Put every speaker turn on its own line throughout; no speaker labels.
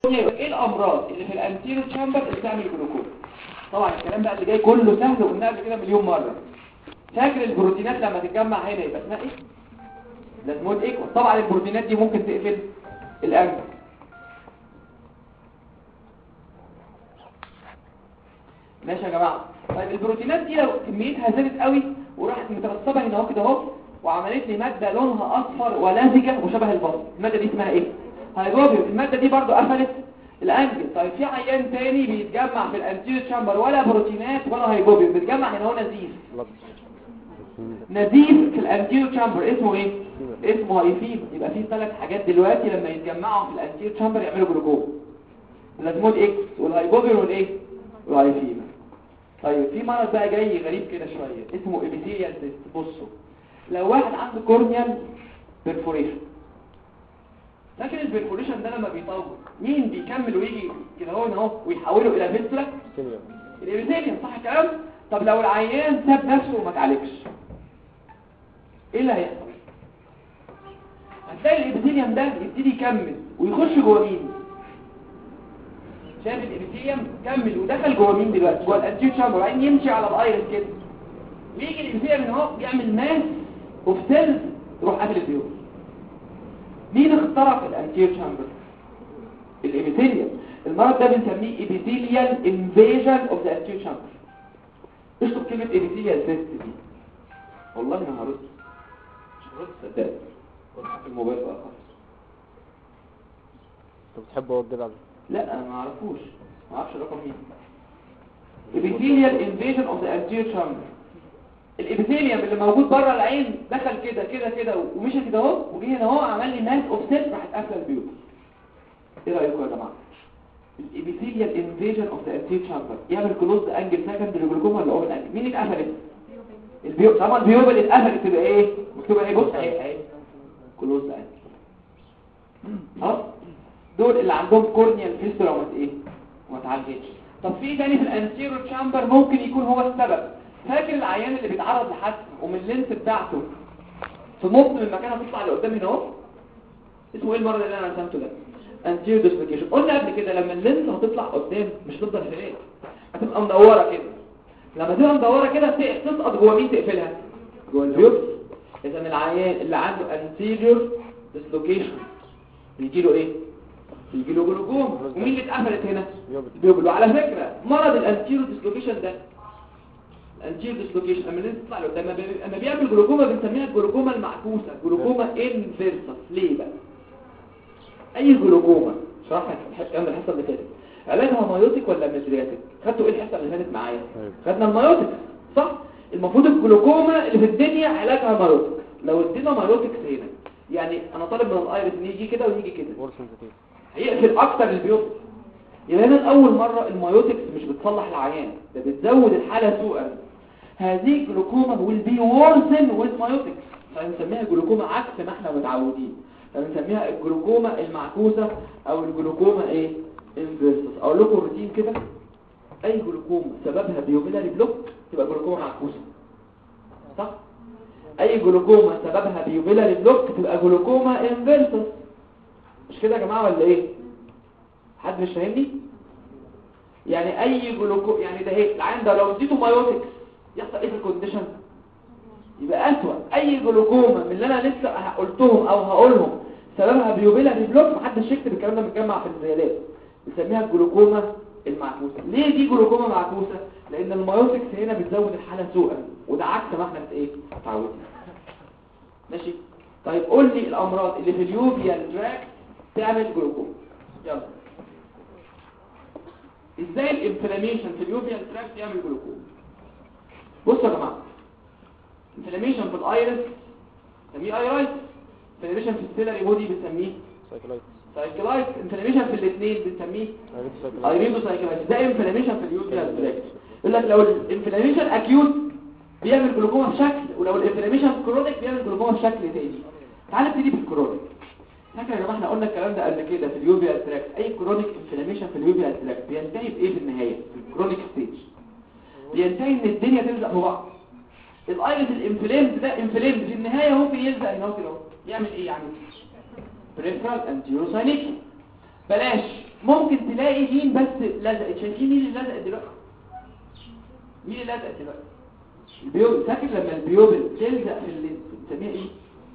ايه الامراض اللي في الانتيرو تشامبر اللي بتعمل جلوكوز طبعا الكلام بقى اللي جاي كله سهل وقلناه قبل كده مليون مره فاكر البروتينات لما تتجمع هنا يبقى اسمها ايه لازمود ايكوال طبعا البروتينات دي ممكن تقفل الانجل ماشي يا جماعه طيب البروتينات دي لو كميتها زادت قوي وراحت مترسبه هنا اهو كده اهو وعملت لي ماده لونها اصفر ولزجه وشبه البصل الماده دي اسمها ايه هيدروبيوم الماده دي برضو قفلت الانجل طيب في عيان تاني بيتجمع في الانتيريور تشامبر ولا بروتينات ولا هيدروبيوم بيتجمع هنا هو نزيف نزيف في الانتيريور تشامبر اسمه ايه اسمه هايفيم يبقى في ثلاث حاجات دلوقتي لما يتجمعوا في الانتيريور تشامبر يعملوا جلوكوز اللازمود اكس والهايبوبيوم والايه والهايفيم طيب في مرض بقى جاي غريب كده شويه اسمه ابيثيليال سيست بصوا لو واحد عنده كورنيال بيرفوريشن لكن البرفوريشن ده لما بيطول مين بيكمل ويجي كده هو اهو ويحوله الى فيستولا الابيثيليوم صح الكلام طب لو العيان ساب نفسه وما اتعالجش ايه اللي هيحصل هتلاقي الابيثيليوم ده يبتدي يكمل ويخش جوه مين شايف الابيثيليوم كمل ودخل جوه مين دلوقتي جوه الانتيو تشامبر وبعدين يمشي على الايرس كده ويجي الابيثيليوم اهو بيعمل ماس اوف سيلز تروح قافل البيوت مين اخترق الانتير تشامبر الابيثيليوم المرض ده بنسميه ابيثيليال انفيجن اوف ذا انتير تشامبر اشطب كلمه ابيثيليال سيست دي والله ما هرد مش هرد صدقني في الموبايل بقى خالص
انت بتحب هو الجدع ده
لا انا ما اعرفوش ما اعرفش رقم مين ابيثيليال انفيجن اوف ذا انتير تشامبر الابيثيليوم اللي موجود بره العين دخل كده كده كده ومشى كده اهو وجه هنا اهو عمل لي ماس اوف سيل راحت قافله البيوت ايه رايكم يا جماعه الابيثيليال انفيجن اوف ذا انتير تشامبر يعمل كلوز انجل سكندري جلوكوما ولا اوبن انجل مين اللي اتقفلت البيوت طبعا البيوت اللي اتقفلت تبقى ايه مكتوبه ايه بص اهي اهي كلوز انجل اه دول اللي عندهم كورنيال فيستولا وما ايه وما اتعالجتش طب في تاني في الانتيرو تشامبر ممكن يكون هو السبب فاكر العيان اللي بيتعرض لحد ومن اللينس بتاعته في نص من مكانها تطلع لقدام هنا اهو اسمه ايه المرض اللي انا رسمته ده anterior dislocation قلنا قبل كده لما اللينس هتطلع قدام مش هتفضل في ايه هتبقى مدوره كده لما تبقى مدوره كده ت- تسقط جوه مين تقفلها جوه البيوت اذا العيان اللي عنده anterior dislocation بيجي له ايه بيجي له جلوكوما ومين اللي اتقفلت هنا
يوبل.
بيوبل وعلى فكره مرض الانتيرو ديسلوكيشن ده الانتيرو ديسلوكيشن اما الناس تطلع لقدام لما بي- اما بيعمل جلوكوما بنسميها الجلوكوما المعكوسه جلوكوما انفيرسس ليه بقى اي جلوكوما شرحنا الكلام ده الحصه اللي فاتت علاجها مايوتيك ولا ميزرياتيك خدتوا ايه الحصه اللي فاتت معايا
أيوة.
خدنا المايوتيك صح المفروض الجلوكوما اللي في الدنيا علاجها مايوتيك لو ادينا مايوتيك هنا يعني انا طالب من الايرس ان يجي كده ويجي كده
ورث سنتين
هيقفل اكتر البيوت يبقى هنا اول مره المايوتكس مش بتصلح العيان ده بتزود الحاله سوءا هذه الجلوكوما will be worsen with myotics فنسميها جلوكوما عكس ما احنا متعودين فبنسميها الجلوكوما المعكوسه او الجلوكوما ايه انفيرسس اقول لكم الروتين كده اي جلوكوما سببها بيوبيلاري بلوك تبقى جلوكوما معكوسه صح اي جلوكوما سببها بيوبيلاري بلوك تبقى جلوكوما انفيرسس مش كده يا جماعه ولا ايه حد مش فاهمني يعني اي جلوكو يعني ده ايه العين ده لو اديته مايوتكس يحصل ايه في الكونديشن يبقى اسوأ اي جلوكوما من اللي انا لسه قلتهم او هقولهم سببها بيوبيلاري بلوك محدش يكتب الكلام ده متجمع في الزيادات بنسميها الجلوكوما المعكوسه ليه دي جلوكوما معكوسه لان المايوتكس هنا بتزود الحاله سوءا وده عكس ما احنا ايه متعودين ماشي طيب قول لي الامراض اللي في اليوبيال تراك تعمل جلوكوما يلا ازاي الانفلاميشن في اليوبيال تراك يعمل جلوكوما بصوا يا جماعه انفلاميشن في الايرس بنسميه ايرايتس انفلاميشن في السيلري بودي بنسميه
سايكلايت
سايكلايت انفلاميشن في الاثنين بنسميه
عرفت سايكلايت
ايريدو سايكلايت ده انفلاميشن في اليوبيال تراك يقول لك لو الانفلاميشن اكيوت بيعمل جلوكوما بشكل ولو الانفلاميشن كرونيك بيعمل جلوكوما بشكل تاني تعال نبتدي بالكرونيك فاكر يا جماعه احنا قلنا الكلام ده قبل كده في اليوبيال تراك اي كرونيك انفلاميشن في اليوبيال تراك بينتهي بايه في النهايه في الكرونيك ستيج بينتهي ان الدنيا تلزق في بعض الايرس الانفلامد ده انفلامد في النهايه هو بيلزق هنا كده اهو. يعمل ايه يعني بريفرال انتيروساينيك بلاش ممكن تلاقي جين بس لزقت شايفين مين اللي لزقت دلوقتي مين اللي لزقت دلوقتي البيوبل فاكر لما البيوبل تلزق في اللينس بنسميها ايه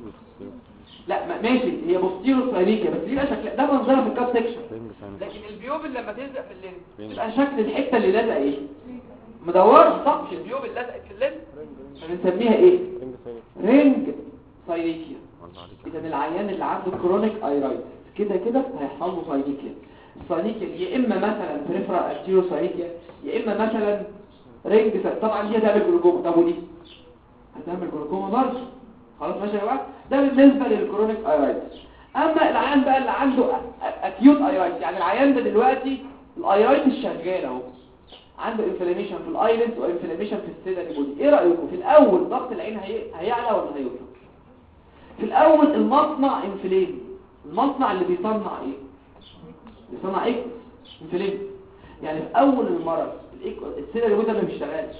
لا ما- ماشي هي بوستيرو سايريكا بس دي بقى شكل ده منظرها في الكاب سيكشن
رينج ساين
لكن البيوبل لما تلزق في اللينس
رينج.
يبقى شكل الحته اللي لزق ايه مدوره صح مش البيوبل لزقت في اللينس فبنسميها ايه
رينج ساين
رينج سايريكيا
والله عليك
اذا العيان اللي عنده كرونيك ايرايتس كده كده هيحصل له ساينيكيا الساينيكيا يا اما مثلا بريفرا ارتيرو ساينيكيا يا اما مثلا رينج سا- طبعا دي هتعمل جلوكوما طب ودي هتعمل جلوكوما برضه خلاص ماشي يا جماعه ده بالنسبه للكرونيك ايرايتس اما العيان بقى اللي عنده اكيوت ايرايتس يعني العيان ده دلوقتي الايرايتس شغال اهو عنده انفلاميشن في الايلتس وانفلاميشن في السيلري بودي ايه رايكم في الاول ضغط العين هي... هيعلى ولا هيوطى في الاول المصنع انفلام المصنع اللي بيصنع ايه بيصنع ايه انفلام يعني في اول المرض الإيكو- السيلري بودي ما بيشتغلش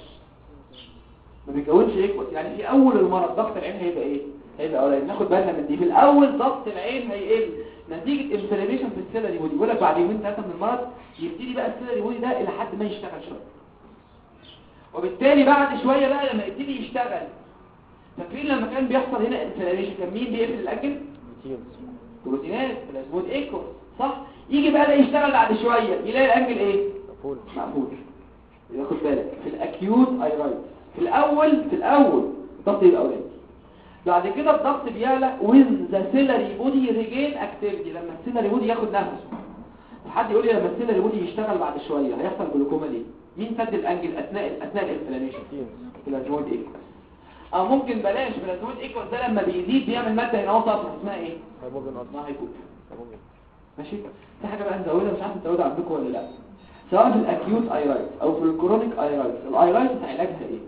ما بيكونش ايكوت يعني في اول المرض ضغط العين هيبقى ايه هيبقى قليل ناخد بالنا من دي في الاول ضغط العين هيقل نتيجه انفلاميشن في السيلري بودي بيقول لك بعد يومين ثلاثه من المرض يبتدي بقى السيلري بودي ده الى حد ما يشتغل شويه وبالتالي بعد شويه بقى لما يبتدي يشتغل فاكرين لما كان بيحصل هنا انفلاميشن كان مين بيقفل الاجل
تيمز
بروتينات بلازمود ايكو صح يجي بقى ده يشتغل بعد شويه يلاقي الاجل ايه
فول
مقفول يبقى خد بالك في الاكيوت ايرايتس في الاول في الاول الضغط يبقى قليل بعد كده الضغط بيعلى وين ذا سيلري بودي ريجين اكتيفيتي لما السيلري بودي ياخد نفسه حد يقول لي لما السيلري بودي يشتغل بعد شويه هيحصل جلوكوما ليه مين سد الانجل اثناء اثناء الانفلاميشن
تيمز
بلازمود ايكوس او ممكن بلاش بلازمود ايكوس ده لما بيزيد بيعمل ماده هنا صفرا اسمها ايه
هيبوجن أرض
اسمها هيبوك
هيبوجن
ماشي في حاجه بقى نزودها مش عارف نزودها عندكم ولا لا سواء في الاكيوت ايرايتس او في الكرونيك ايرايتس الايرايتس علاجها ايه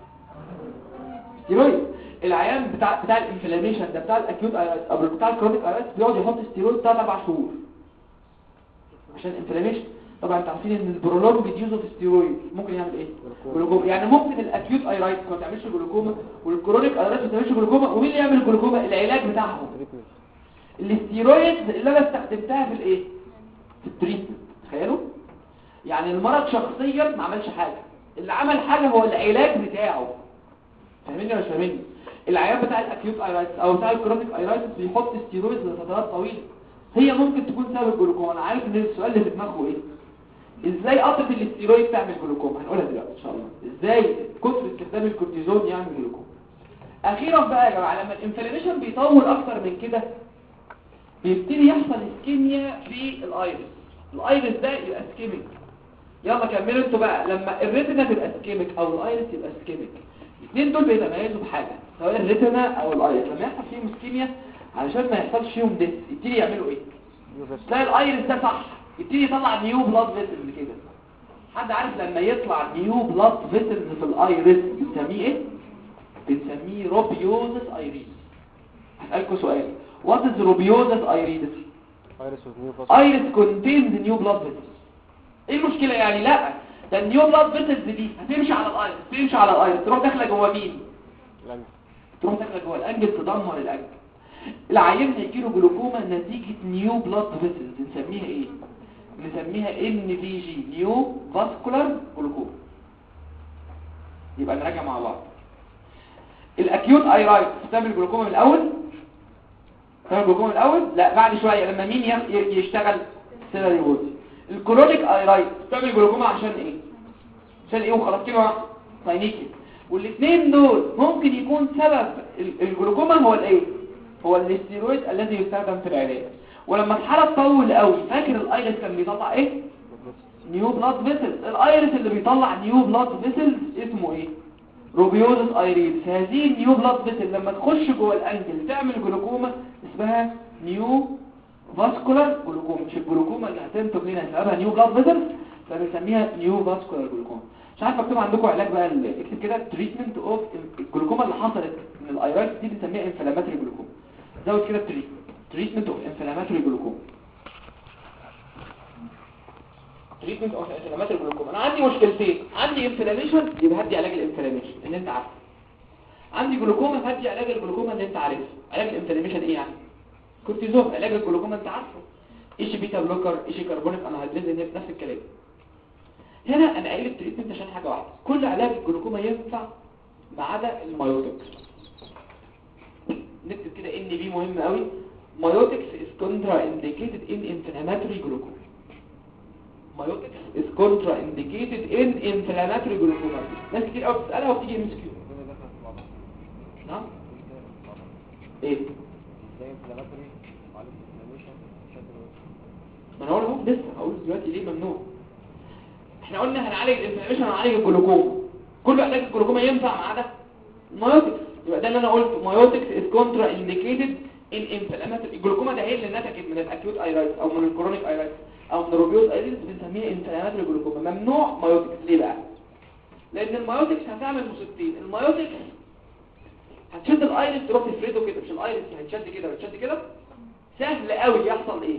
ستيرويد العيان بتاع بتاع الانفلاميشن ده بتاع الاكيوت ايرايتس او بتاع الكرونيك ايرايتس بيقعد يحط ستيرويد 3 4 شهور عشان انفلاميشن طبعا انتوا عارفين ان البرولونج يوز اوف ستيرويد ممكن يعمل ايه جلوكوما يعني ممكن الاكيوت ايرايتس ما تعملش جلوكوما والكرونيك ايرايتس ما تعملش جلوكوما ومين اللي يعمل جلوكوما العلاج بتاعهم
تريتمنت
الاستيرويدز اللي انا استخدمتها في الايه في التريتمنت تخيلوا يعني المرض شخصيا ما عملش حاجه اللي عمل حاجه هو العلاج بتاعه فاهميني ولا مش فاهميني العيان بتاع الاكيوت ايرايتس او بتاع الكرونيك ايرايتس بيحط ستيرويدز لفترات طويله هي ممكن تكون سبب الجلوكوما انا عارف ان السؤال اللي في دماغه ايه ازاي قطره الاستيرويد تعمل جلوكوما هنقولها دلوقتي ان شاء الله ازاي كتر استخدام الكورتيزون يعمل جلوكوما اخيرا بقى يا جماعه لما الانفلاميشن بيطول اكتر من كده بيبتدي يحصل اسكيميا في الايرس الايرس ده يبقى اسكيميك يلا كملوا انتوا بقى لما الريتنا تبقى اسكيميك او الايرس يبقى اسكيميك الاثنين دول بيتميزوا بحاجه سواء الريتنا او الايرس لما يحصل فيهم اسكيميا علشان ما يحصلش فيهم ديس يبتدي يعملوا ايه تلاقي الايرس ده صح يبتدي يطلع نيو بلاد فيسلز كده حد عارف لما يطلع نيو بلاد فيسلز في الايرس بنسميه ايه بنسميه روبيوزس ايريس هسألكوا سؤال what is روبيوزس ايريس
ايرس وذ نيو فاست
ايرس contains new blood vessels ايه المشكلة يعني لا ده النيو بلاد فيسلز دي هتمشي على الايرس تمشي على الايرس تروح داخله جوه مين
لانج
تروح داخله جوه الانجل تدمر الانجل العيان هيجيله جلوكوما نتيجة نيو بلاد فيسلز نسميها ايه نسميها ان في جي نيو فاسكولار جلوكوما يبقى نراجع مع بعض الاكيوت ايرايت بتعمل جلوكوما من الاول تعمل جلوكوما من الاول لا بعد شويه لما مين ي- ي- يشتغل سيلري بودي الكرونيك ايرايت بتعمل جلوكوما عشان ايه عشان ايه وخلاص كده ساينيكي والاثنين دول ممكن يكون سبب ال- الجلوكوما هو الايه هو الاستيرويد الذي يستخدم في العلاج ولما الحاله تطول قوي فاكر الايرس كان بيطلع ايه نيو بلاد فيسلز الايرس اللي بيطلع نيو بلاد فيسلز اسمه ايه روبيوزس ايريس هذه النيو بلاد فيسل لما تخش جوه الانجل تعمل جلوكوما اسمها نيو فاسكولار جلوكوما مش الجلوكوما اللي هتنتج منها سببها نيو بلاد فيسل فبنسميها نيو فاسكولار جلوكوما مش عارف مكتوب عندكم علاج بقى ال- اكتب كده تريتمنت اوف الجلوكوما اللي حصلت من الايريس دي بنسميها انفلاماتوري جلوكوما زود كده تريتمنت تريتمنت اوف انفلاماتوري جلوكوما تريتمنت اوف انفلاماتوري جلوكوما انا عندي مشكلتين عندي انفلاميشن يبقى هدي علاج الانفلاميشن اللي انت عارفه عندي جلوكوما هدي علاج الجلوكوما اللي انت عارفه علاج الانفلاميشن ايه يعني كورتيزون علاج الجلوكوما انت عارفه ايش بيتا بلوكر ايش كربونيك انهيدريز انهبيتور نفس الكلام هنا انا قايل التريتمنت عشان حاجه واحده كل علاج الجلوكوما ينفع ما عدا المايوتكس نكتب كده ان بي مهم قوي مايوتكس is contraindicated in inflammatory glaucoma مايوتكس is contraindicated in inflammatory glaucoma ناس كتير قوي بتسالها وبتيجي ام اس كيو
الدنيا دخلت في بعضها
نعم
ازاي دخلت في بعضها
ايه
ازاي انفلاماتوري معالج انفلاميشن شكل
ما انا هقول اهو لسه هقول دلوقتي ليه ممنوع احنا قلنا هنعالج الانفلاميشن هنعالج الجلوكوما كل علاج الجلوكوما ينفع ما عدا مايوتكس يبقى ده اللي انا قلته مايوتكس از كونترا انديكيتد ان انفلاماتوري الجلوكوما ده هي اللي نتجت من الاكيوت ايرايتس او من الكرونيك ايرايتس او من الروبيوز ايرايتس بنسميها انفلاماتوري جلوكوما ممنوع مايوتكس ليه بقى لان المايوتكس هتعمل مصيبتين المايوتكس هتشد الايرس تروح تفرده كده مش الايرس هيتشد كده ويتشد كده سهل قوي يحصل ايه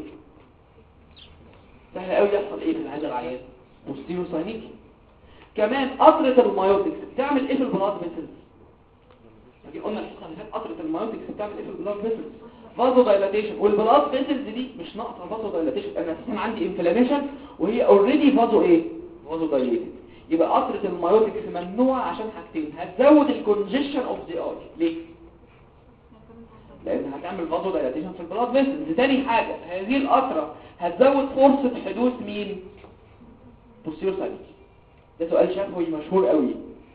سهل قوي يحصل ايه في هذا العيان بوستيرو ساينيكي كمان قطرة المايوتكس بتعمل ايه في البلاد فيسلز لكن قلنا الحصه اللي فاتت قطرة المايوتكس بتعمل ايه في البلاد فيسلز فازو دايلاتيشن والبلاد فيسلز دي مش ناقصه فازو دايلاتيشن انا اساسا عندي انفلاميشن وهي اوريدي فازو ايه فازو دايليتد يبقى قطرة المايوتكس ممنوعه عشان حاجتين هتزود الكونجيشن اوف ذا اي ليه لان هتعمل فازو دايلاتيشن في البلاد فيسلز تاني حاجه هذه القطره هتزود فرصه حدوث مين بوستيرو ساينس ده سؤال شفوي مشهور قوي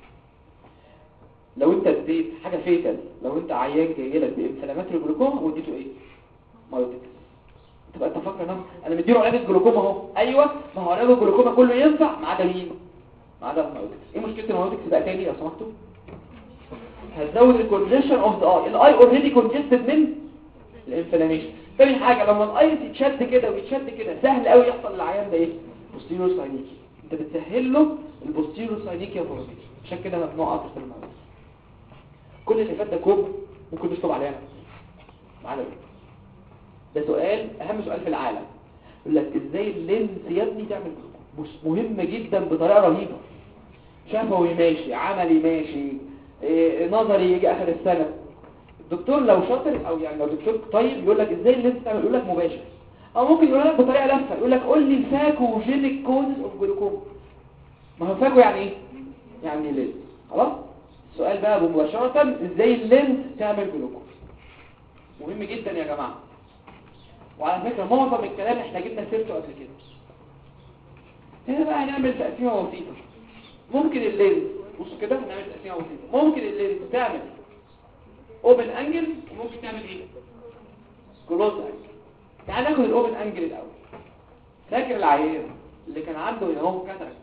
لو انت اديت حاجه فيتال لو انت عيان جاي لك بانفلاماتوري جلوكوما واديته ايه مايوتكس تبقى انت فاكر انا انا مديله علاج الجلوكوما اهو ايوه ما هو علاج الجلوكوما كله ينفع ما عدا مين ما عدا المايوتكس ايه مشكله المايوتكس بقى تاني لو سمحتوا هتزود الكونجيشن اوف ذا اي الاي اوريدي كونجستد من الانفلاميشن تاني حاجه لما الاي يتشد كده ويتشد كده سهل قوي يحصل للعيان ده ايه بوستيرو ساينيكي انت بتسهل له البوستيرو ساينيكي يا فوزي عشان كده ممنوع قطر الماوس كل اللي فات ده كوب ممكن نشطب عليها معلم ده سؤال اهم سؤال في العالم يقول لك ازاي اللينز يا ابني تعمل مش مهم جدا بطريقه رهيبه شفوي ماشي عملي ماشي إيه نظري يجي اخر السنه الدكتور لو شاطر او يعني لو دكتور طيب يقول لك ازاي اللينز تعمل يقول لك مباشر او ممكن يقول لك بطريقه لفه يقول لك قول لي الفاكوجينيك كوزز اوف جلوكوما ما هو فاكو يعني ايه يعني لينز خلاص السؤال بقى مباشره ازاي اللينز تعمل جلوكوما مهم جدا يا جماعه وعلى فكره معظم الكلام احنا جبنا سيرته قبل كده هنا بقى هنعمل تقسيمه بسيطه ممكن اللينز بصوا كده هنعمل تقسيمه بسيطه ممكن اللينز تعمل اوبن انجل وممكن تعمل ايه كلوز انجل تعال ناخد الاوبن انجل الاول فاكر العيان اللي كان عنده هنا هو كاتراكت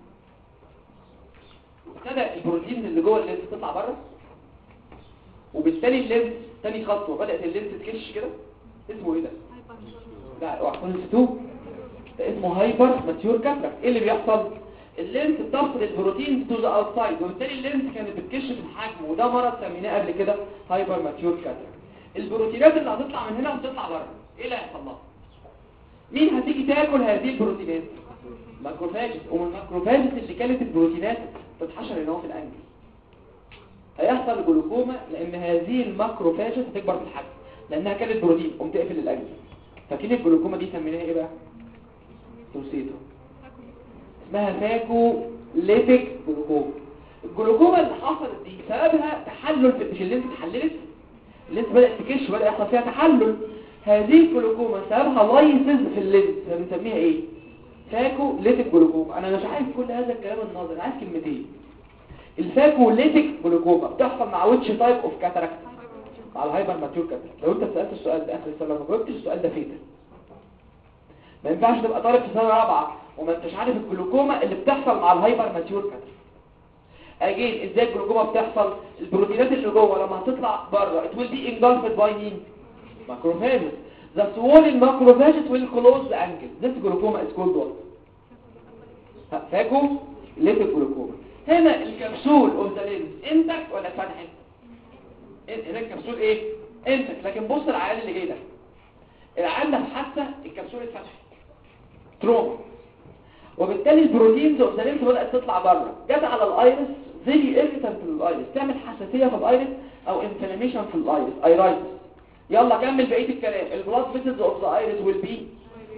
ابتدى البروتين اللي جوه اللينز تطلع بره وبالتالي اللينز تاني خطوه بدات اللينز تكش كده اسمه ايه ده لا اوعى تكون نسيتوه ده اسمه هايبر ماتيور كاتراكت ايه اللي بيحصل اللينز بتفصل البروتين تو ذا اوتسايد وبالتالي اللينز كانت بتكش في الحجم وده مرض سميناه قبل كده هايبر ماتيور كاتراكت البروتينات اللي هتطلع من هنا وتطلع بره ايه اللي هيحصل لها مين هتيجي تاكل هذه البروتينات ماكروفاجز ومن الماكروفاجز اللي كانت البروتينات تتحشر هنا في الانجل هيحصل جلوكوما لان هذه الماكروفاجز هتكبر في الحجم لانها كانت بروتين قوم تقفل الانجل فاكرين الجلوكوما دي سميناها ايه بقى توسيتو اسمها فاكو ليتك جلوكوما الجلوكوما اللي حصلت دي سببها تحلل في مش اللي انت اتحللت اللينس بدأت تكش وبدأ يحصل فيها تحلل هذه الجلوكوما سببها لايسز في اللينس بنسميها ايه فاكو ليتك جلوكوما انا مش عايز كل هذا الكلام النظري انا عايز كلمتين الفاكو ليتك جلوكوما بتحصل مع ويتش تايب اوف كاتاراكت مع الهايبر ماتيور كاتاراكت لو انت سالت السؤال ده اخر السنه ما جاوبتش السؤال ده فيتا ما ينفعش تبقى طالب في سنه رابعه وما انتش عارف الجلوكوما اللي بتحصل مع الهايبر ماتيور كاتاراكت اجين ازاي الجلوكوما بتحصل البروتينات اللي جوه لما هتطلع بره it will be engulfed by مين macrophages the swollen macrophages will close the angle this glaucoma is called what فاكو ليت الجلوكوما هنا الكبسول اوف ذا لينز انتك ولا اتفتحت هنا الكبسول ايه انتك لكن بص العيان اللي جاي ده العيان ده في حادثه الكبسول اتفتحت تروما وبالتالي البروتينز اوف ذا لينز بدات تطلع بره جت على الايرس زي irritant للايرس تعمل حساسيه في الايرس او inflammation في الايرس ايرايتس يلا كمل بقيه الكلام البلاد فيسلز اوف ذا ايرس ويل بي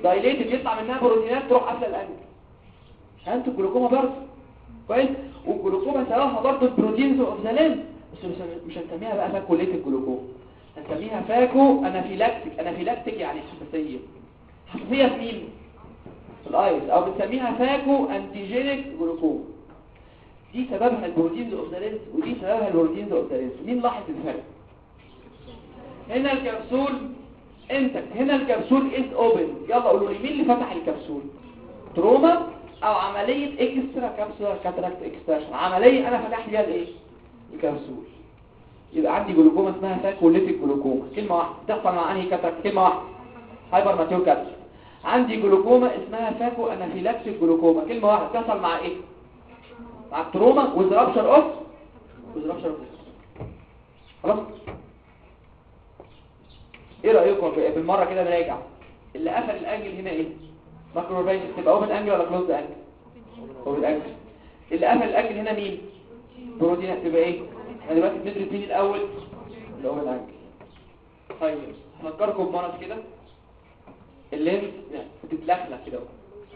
دايليتد يطلع منها بروتينات تروح قافله الانجل انت الجلوكوما برضه كويس والجلوكوما سببها برضه البروتينز اوف ذا ليمف بس مش- مش هنسميها بقى فاكوليت الجلوكوما هنسميها فاكو انافيلاكتيك انافيلاكتيك يعني حساسيه حساسيه في مين في الايس او بنسميها فاكو انتيجينيك جلوكوما دي سببها البروتينز اوف ذا ليمف ودي سببها البروتينز اوف ذا ليمف مين لاحظ الفرق هنا الكبسول انت هنا الكبسول از اوبن يلا قولوا لي مين اللي فتح الكبسول تروما او عملية اكسترا كابسولار كاتراكت اكستراشن عملية انا فتحت بيها الايه الكبسول يبقى عندي جلوكوما اسمها فاكوليتيك جلوكوما كلمة واحدة تحصل مع انهي كاتراكت كلمة واحدة هايبر ماتيور كابسول عندي جلوكوما اسمها فاكو انافيلاكسيك جلوكوما كلمة واحدة تحصل مع ايه مع التروما والرابشر اوف والرابشر اوف خلاص ايه رايكم ب- بالمره كده نراجع اللي قفل الانجل هنا ايه ماكروفايج تبقى اوبن انجل ولا كلوز انجل اوبن انجل اللي قفل الانجل هنا مين بروتين تبقى ايه احنا دلوقتي بندرس مين الاول الاوبن انجل طيب هفكركم بمرض كده اللينس يعني بتتلخلخ كده اهو.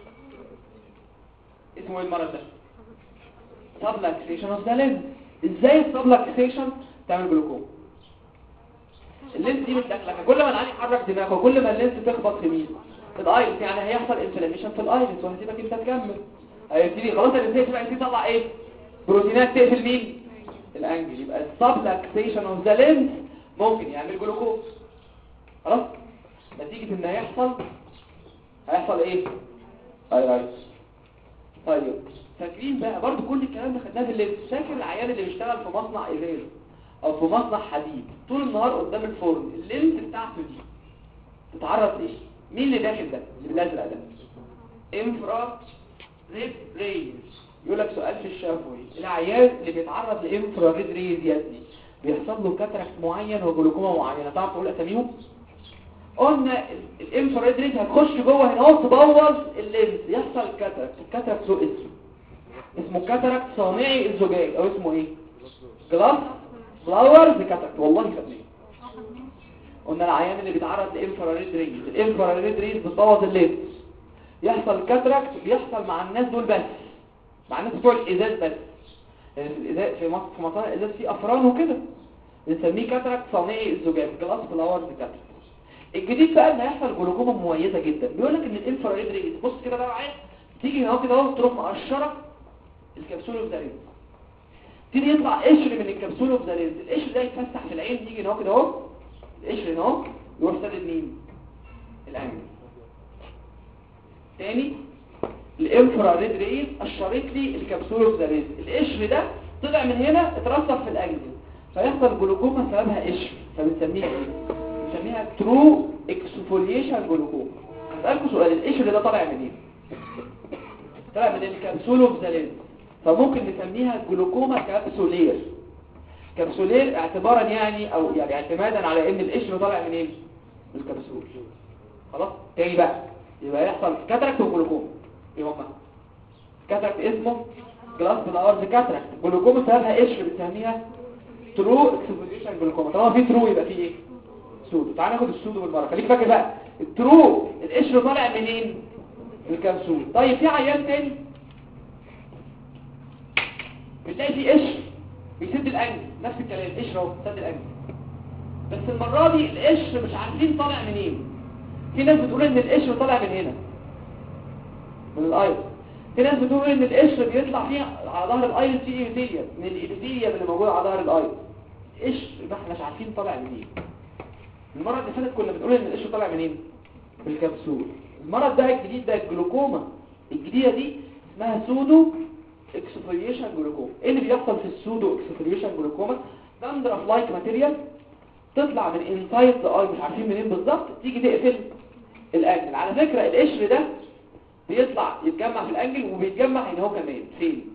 اسمه ايه المرض ده سبلاكسيشن اوف ذا لينس ازاي السبلاكسيشن تعمل جلوكوما اللينس دي متلخلخه كل ما العين يحرك دماغه كل ما اللينس تخبط في مين في الايرس يعني هيحصل انفلاميشن في الايرس وهسيبك انت تكمل هيبتدي خلاص اللينس تبقى يبتدي يطلع ايه بروتينات تقفل مين الانجل يبقى السبلاكسيشن اوف ذا لينس ممكن يعمل جلوكوز خلاص نتيجه ان هيحصل هيحصل ايه ايرايتس طيب فاكرين بقى برضو كل الكلام ده خدناه بالليل فاكر العيان اللي بيشتغل في مصنع ازاز او في مصنع حديد طول النهار قدام الفرن اللينس بتاعته دي تتعرض لايه مين اللي داخل ده اللي بالازرق ده انفرا ريد ريز يقول لك سؤال في الشفوي العيان اللي بيتعرض لانفرا ريد ريز يا ابني بيحصل له كاتراكت معين وجلوكوما معينه تعرف تقول اساميهم قلنا الانفراريد ريز هتخش جوه هنا اهو تبوظ اللينس يحصل كاتراكت الكاتراكت له اسم اسمه كاتراكت صانعي الزجاج او اسمه ايه جلاس فلاورز كاتراكت والله خدناه قلنا العيان اللي بيتعرض لانفراريد ريز الانفراريد ريز بتبوظ اللينس يحصل كاتراكت بيحصل مع الناس دول بس مع الناس بتوع الازاز بس يعني في الازاز في مصر في مصانع الازاز في افران وكده بنسميه كاتراكت صانعي الزجاج جلاس فلاورز كاتراكت الجديد بقى ان هيحصل جلوكوما مميزه جدا بيقول لك ان الانفراريد ريز بص كده بقى معايا تيجي هنا كده اهو تروح مقشرك الكبسول اوف ذا ريز تيجي يطلع قشر من الكبسول اوف ذا ريز القشر ده يتفتح في العين يجي هنا كده اهو القشر هنا اهو يروح سادد مين الانجل تاني الانفراريد ريز قشرت لي الكبسول اوف ذا ريز القشر ده طلع من هنا اترسب في الانجل فيحصل جلوكوما سببها قشر فبنسميها ايه بنسميها ترو اكسفوليشن جلوكوما هسألكم سؤال القشر ده طالع منين طلع من الكبسول اوف ذا لينس فممكن نسميها جلوكوما كابسولير كبسولير اعتبارا يعني او يعني اعتمادا على ان القشر طالع منين من الكبسول خلاص تاني بقى يبقى يحصل كاتراكت وجلوكوما ايه هما كاتراكت اسمه جلاس بلاورز كاتراكت جلوكوما سببها قشر بنسميها ترو اكسفوليشن جلوكوما طالما في ترو يبقى في ايه سودو تعال ناخد السودو بالمره خليك فاكر بقى الترو القشر طالع منين من الكبسول طيب في عيان تاني بتلاقي في قشر بيسد الانجل نفس الكلام قشر اهو سد الانجل بس المره دي القشر مش عارفين طالع منين في ناس بتقول ان القشر طالع من هنا من الايرس في ناس بتقول ان القشر بيطلع فيها على ظهر الايرس في ايبيثيليوم من الايبيثيليوم اللي موجود على ظهر الايرس القشر ما احناش عارفين طالع منين المره اللي فاتت كنا بنقول ان القشر طالع منين من الكبسول المرض ده الجديد ده الجلوكوما الجديده دي اسمها سودو اكسفوليشن جلوكوما ايه اللي بيحصل في السودو اكسفوليشن جلوكوما دندرف لايك ماتيريال تطلع من انسايد ذا اي مش عارفين منين بالظبط تيجي تقفل الانجل على فكره القشر ده بيطلع يتجمع في الانجل وبيتجمع هنا هو كمان فين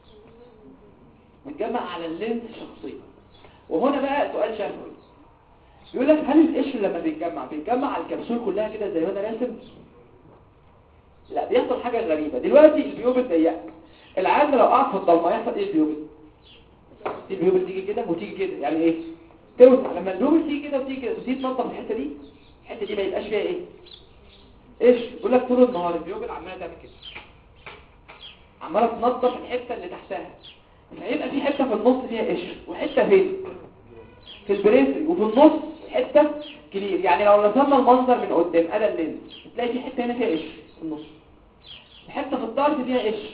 بيتجمع على اللينس شخصيا وهنا بقى سؤال شفوي يقول لك هل القشر لما بيتجمع بيتجمع على الكبسول كلها كده زي ما انا راسم لا بيحصل حاجه غريبه دلوقتي البيوبل ضيقه العادة لو قعد في الضلمه يحصل ايه البيوبل البيوبل تيجي كده وتيجي كده يعني ايه توسع لما البيوبل تيجي كده وتيجي كده وتيجي تنظف الحته دي الحته دي ما يبقاش فيها ايه ايش يقول لك طول النهار البيوبل عماله تعمل كده عماله تنظف الحته اللي تحتها فهيبقى في حته في النص فيها قشر وحته فين في البريسري وفي النص حته كلير يعني لو رسمنا المنظر من قدام ادي اللينز تلاقي في حته هنا فيها قشر في النص حته في الطرف فيها قشر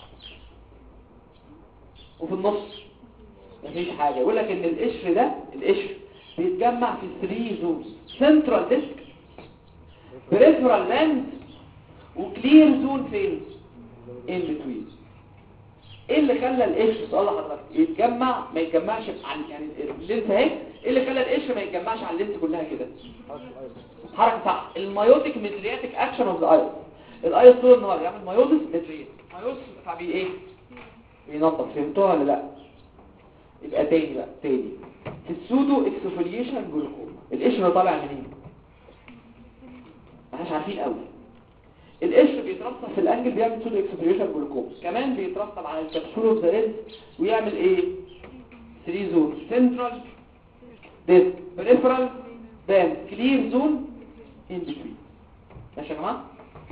وفي النص مفيش حاجه يقول لك ان القشر ده القشر بيتجمع في 3 زونز سنترال ديسك بريفرال لاند وكلير زون فين ان بتوين ايه اللي خلى القشر سؤال لحضرتك يتجمع ما يتجمعش عن يعني اللينس اهي ايه اللي خلى القشر ما يتجمعش على اللينس كلها كده حركه صح المايوتيك ميدرياتيك اكشن اوف ذا ايس الايس طول النهار يعمل مايوزس ميدريات مايوزس فبي ايه بينظف فهمتوها ولا لا يبقى تاني بقى تاني في السودو اكسفوليشن جلوكوما القشر طالع منين مش عارفين قوي القشر بيترسب في الانجل بيعمل سودو اكسفوليشن جلوكوما كمان بيترسب على الكبسول اوف ذا ريد ويعمل ايه 3 زون سنترال ديسك بريفرال باند كلير زون ان بتوين ماشي يا جماعه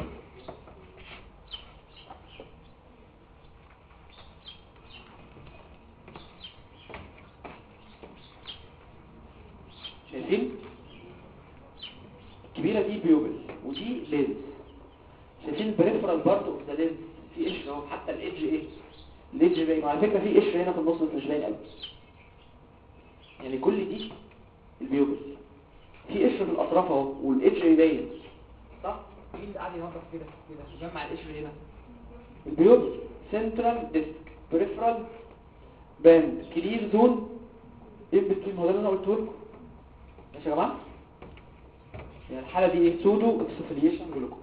شايفين الكبيرة دي بيوبل ودي لينز شايفين البريفرال بارت اوف ذا لينز في قشر اهو حتى الايدج ايه الايدج باين على فكرة في قشر هنا في النص بس مش باين قوي يعني كل دي البيوبل في قشر في الاطراف اهو والايدج يبين صح مين اللي قاعد ينظف كده كده يجمع القشر هنا البيوبل سنترال ديسك بريفرال باند كلير زون ايه بتقول ما هو ده اللي انا قلته لكم ماشي يا جماعه يعني الحاله دي ايه سودو اكسفليشن جلوكوز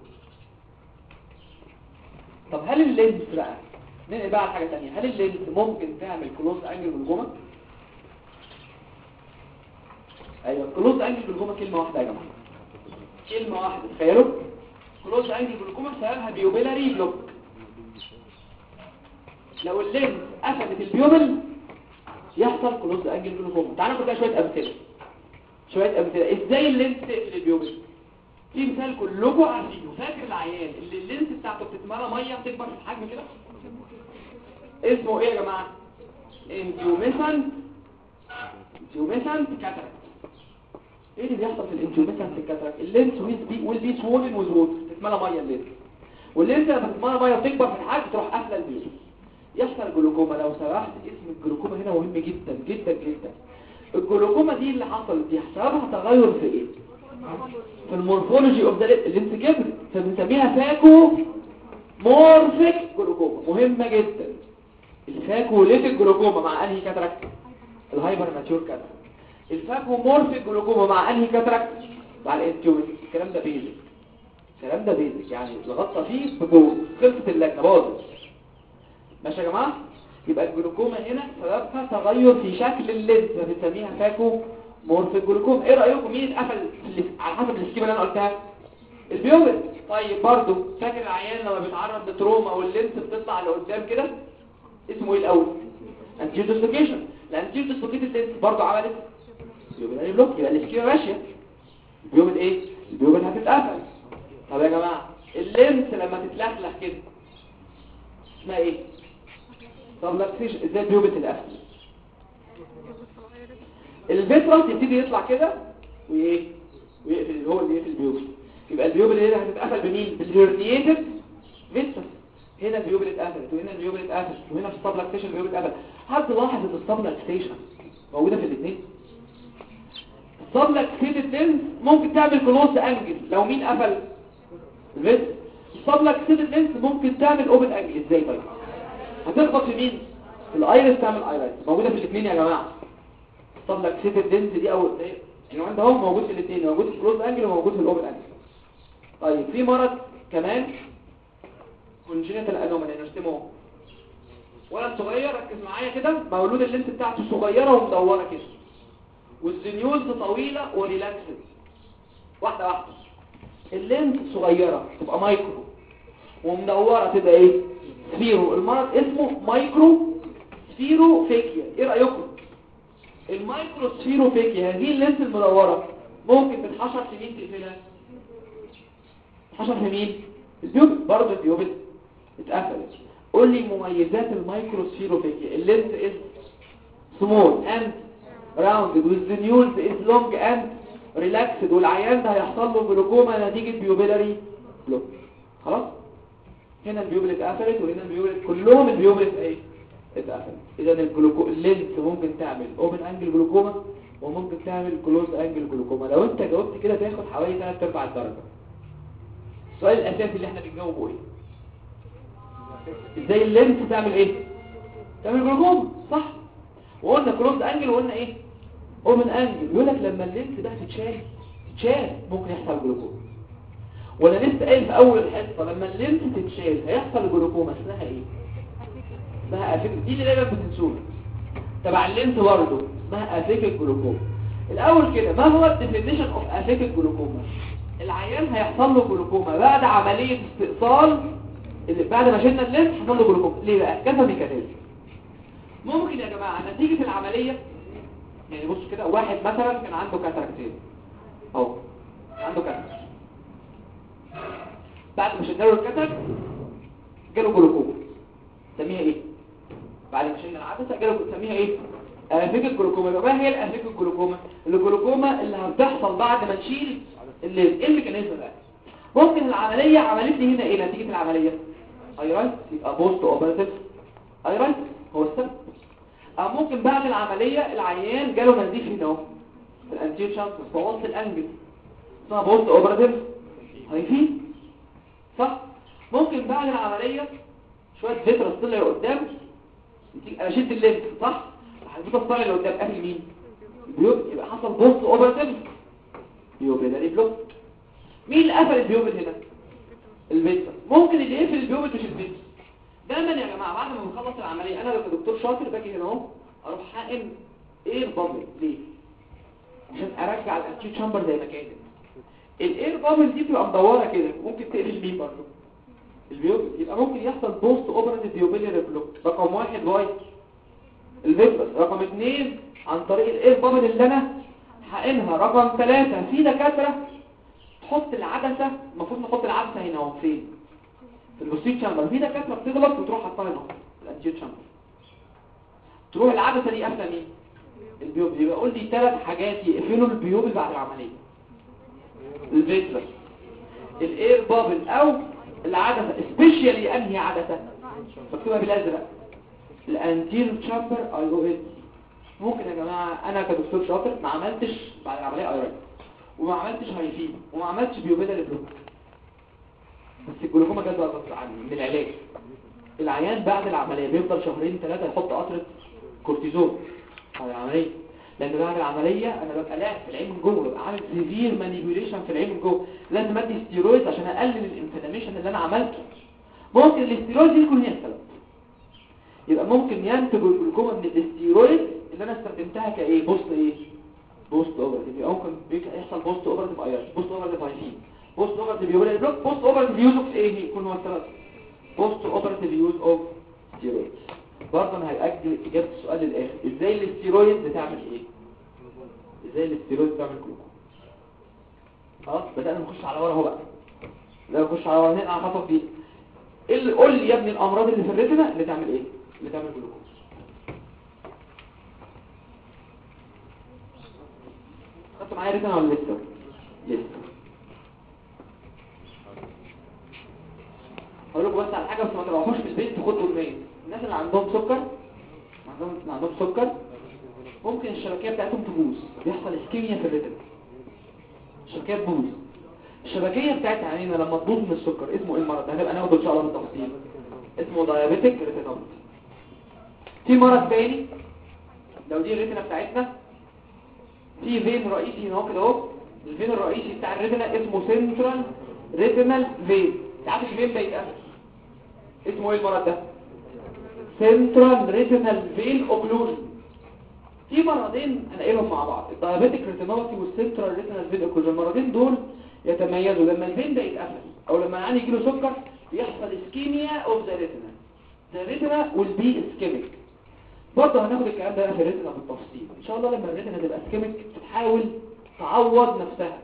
طب هل اللينز بقى ننقل بقى على حاجه ثانيه هل اللينز ممكن تعمل كلوز انجل جلوكوما ايوه كلوز انجل جلوكوما كلمه واحده يا جماعه كلمه واحده تخيلوا كلوز انجل جلوكوما سببها بيوبيلاري بلوك لو اللينز قفلت البيوبل يحصل كلوز انجل جلوكوما تعالوا ناخد بقى شويه امثله شوية أمثلة إزاي اللينس تقفل البيوبل في مثال كلكم عارفينه فاكر العيان اللي اللينس بتاعته بتتملى مية بتكبر في الحجم كده اسمه ايه يا جماعة انتيوميسنت انتيوميسنت كاتراكت ايه اللي بيحصل في الانتيوميسنت كاتراكت اللينس ويل بي سوولن ويز ووتر تتملى مية اللينس واللينس لما تتملى مية بتكبر في الحجم تروح قافله البيوبل يحصل جلوكوما لو سمحت اسم الجلوكوما هنا مهم جدا جدا جدا الجلوكوما دي اللي حصلت دي سببها تغير في ايه في المورفولوجي اوف ذا اللي انت كبرت فبنسميها فاكو مورفيك جلوكوما مهمه جدا الفاكوليتيك جلوكوما مع انهي كاتراكت الهايبر ماتيور كاتراكت الفاكو مورفيك جلوكوما مع انهي كاتراكت مع الانتيومين الكلام ده بيزك الكلام ده بيزك يعني لغطى فيه بجوه خلصت اللجنه باظت ماشي يا جماعه يبقى الجلوكوما هنا سببها تغير في شكل اللينز بنسميها فاكو مورفيك جلوكوما ايه رايكم مين اتقفل على حسب السكيمه اللي انا قلتها البيوبل طيب برضو فاكر العيان لما بيتعرض لتروما واللينز بتطلع لقدام كده اسمه ايه الاول انتيو ديسلوكيشن الانتيو ديسلوكيتد لينز برضو عملت بيوبل بلوك يبقى السكيمه ماشيه البيوبل ايه البيوبل هتتقفل طب يا جماعه اللينز لما تتلخلخ كده اسمها ايه طب لا فيش ازاي بيوبة القفل الفيترال تبتدي يطلع كده وايه ويقفل هو اللي يقفل البيوبة يبقى البيوبة اللي هنا هتتقفل بمين بالهيرنيتد فيترال هنا البيوبة اتقفلت وهنا البيوبة اتقفلت وهنا في السبلاكتيشن البيوبة اتقفلت حد لاحظ ان السبلاكتيشن موجودة في الاثنين السبلاكتيشن لينز ممكن تعمل كلوز انجل لو مين قفل الفيترال السبلاكتيشن لينز ممكن تعمل اوبن انجل ازاي طيب هتخبط في مين في الايرس تعمل ايرس موجوده في الاثنين يا جماعه طب لك سيت الدنس دي او العنوان ده هو موجود في الاثنين موجود في الكلوز انجل وموجود في الاوبن انجل طيب في مرض كمان كونجينيتال انومالي نرسمه ولد صغير ركز معايا كده مولود اللينس بتاعته صغيره ومدوره كده والزنيولز طويله وريلاكسد واحده واحده اللينس صغيره تبقى مايكرو ومدوره تبقى ايه سفيرو المرض اسمه مايكرو سفيرو فيكيا ايه رأيكم المايكرو سفيرو فيكيا هذه اللينس المدورة ممكن تتحشر في مين تقفلها حصل في مين البيوبل برضه البيوبل اتقفلت قول لي مميزات المايكروسفيروفيكيا اللينس از سمول اند راوندد والزنيولز از لونج اند ريلاكسد والعيان ده هيحصل له جلوكوما نتيجه بيوبيلاري بلوك خلاص هنا البيوبل اتقفلت وهنا البيوبل كلهم البيوبل ايه اتقفلت اذا الجلوكو اللينس ممكن تعمل اوبن انجل جلوكوما وممكن تعمل كلوز انجل جلوكوما لو انت جاوبت كده تاخد حوالي 3 ارباع الدرجه السؤال الاساسي اللي احنا بنجاوبه ايه ازاي اللينس تعمل ايه تعمل جلوكوما صح وقلنا كلوز انجل وقلنا ايه اوبن انجل يقول لك لما اللينس ده تتشال تتشال ممكن يحصل جلوكوما ولا لسه قايل في اول الحصه لما اللينس تتشال هيحصل جلوكوما اسمها ايه اسمها افيك دي اللي دايما بتنسوها تبع اللينس برضه اسمها افيك جلوكوما الاول كده ما هو الديفينيشن اوف افيك جلوكوما العيان هيحصل له جلوكوما بعد عمليه استئصال اللي بعد ما شلنا اللينس حصل له جلوكوما ليه بقى كذا ميكانيزم ممكن يا جماعه نتيجه العمليه يعني بص كده واحد مثلا كان عنده كاتاراكتين اهو عنده كاتاراكت بعد ما شلنا له الكاتاراكت جاله جلوكوما نسميها ايه بعد ما شلنا العدسه جاله نسميها ايه افيك الجلوكوما يبقى ما هي الافيك الجلوكوما الجلوكوما اللي هتحصل بعد ما نشيل الليل ايه الميكانيزم ده ممكن العمليه عملت لي هنا ايه نتيجه العمليه ايرايت يبقى بوست اوبراتيف ايرايت هو السبب او ممكن بعد العمليه العيان جاله نزيف هنا اهو في الانتير شانس في وسط الانجل اسمها بوست اوبراتيف هايفين صح ممكن بعد العمليه شويه فيترس طلع قدام انا شلت اللينس صح الفيترس طلع لقدام قافل مين البيوب يبقى حصل بوست اوبراتيف بيوبيلاري بلوك مين اللي قفل البيوبل هنا الفيترس ممكن اللي يقفل البيوبل مش الفيترس دايما يا جماعه بعد ما بنخلص العمليه انا لو كدكتور شاطر باجي هنا اهو اروح حاقن اير بابل ليه عشان ارجع الانتيو تشامبر زي ما كانت الاير بابل دي بتبقى مدوره كده ممكن تقفل مين برضه البيوبل يبقى ممكن يحصل بوست اوبراتيف بيوبيلاري بلوك رقم واحد واي الفيترس رقم اثنين عن طريق الاير بابل اللي انا حقنها رقم ثلاثة في دكاترة تحط العدسة المفروض نحط العدسة هنا اهو فين في البوستيت شامبر في دكاترة بتغلط وتروح حطها هنا في الانتيوت شامبر تروح العدسة دي قافلة مين البيوب يبقى قول لي ثلاث حاجات يقفلوا البيوب بعد العملية الفيترس الاير بابل او العدسة سبيشالي انهي عدسة مكتوبة بالازرق الانتير تشامبر اي او ال ممكن يا جماعة انا كدكتور شاطر ما عملتش بعد العملية ايرون وما عملتش هايفين وما عملتش بيوبيلاري بلوك بس الجلوكوما جت بقى غصب عني من العلاج العيان بعد العملية بيفضل شهرين ثلاثة يحط قطرة كورتيزون بعد العملية لان بعد العملية انا ببقى لاعب في العين من جوه ببقى عامل سيفير مانيبيوليشن في العين من جوه لازم ادي ستيرويد عشان اقلل الانفلاميشن اللي انا عملته ممكن الاستيرويد دي يكون هي السبب يبقى ممكن ينتج الجلوكوما من الاستيرويد اللي انا استخدمتها كايه بوست ايه بوست اوبرتيف يبقى ممكن يحصل بوست اوبرتيف ايرس بوست اوبرتيف هايفين بوست اوبرتيف يوبيلاري بلوك بوست اوبرتيف يوز اوف ايه يكون هو السبب بوست اوبرتيف يوز اوف ستيرويد برضه انا هاجل اجابه السؤال للاخر ازاي الاستيرويد بتعمل ايه ازاي الاستيرويد بتعمل جلوكوما خلاص بدانا نخش على ورا اهو بقى بدانا نخش على ورا هنا على خطوه دي ايه اللي قول لي يا ابني الامراض اللي في الريتنا اللي تعمل ايه اللي تعمل جلوكوما خدتوا معايا ريتنا ولا لسه لسه هقول لكم بس على حاجه بس ما تروحوش في البيت تاخدوا الميل الناس اللي عندهم سكر عندهم اللي عندهم سكر ممكن الشبكيه بتاعتهم تبوظ بيحصل اسكيميا في الريتنا الشبكيه تبوظ الشبكيه بتاعت عينينا لما تبوظ من السكر اسمه ايه المرض ده هنبقى ناخده ان شاء الله بالتفصيل اسمه دايابيتيك ريتينوباثي في مرض تاني لو دي الريتنا بتاعتنا في فين رئيسي هنا اهو كده اهو الفين الرئيسي بتاع الريتنا اسمه سنترال ريتينال فين تعرف الفين ده يتقفل اسمه ايه المرض ده سنترال ريتينال فين اوكلوجن في مرضين هنقلهم مع بعض الدايابيتيك ريتينوباثي والسنترال ريتينال فين اوكلوجن المرضين دول يتميزوا لما الفين ده يتقفل او لما العيان يجي له سكر بيحصل اسكيميا اوف ذا ريتينا ذا ريتينا will be ischemic برضه هناخد الكلام ده في الريتنا بالتفصيل ان شاء الله لما الريتنا تبقى اسكيميك تحاول تعوض نفسها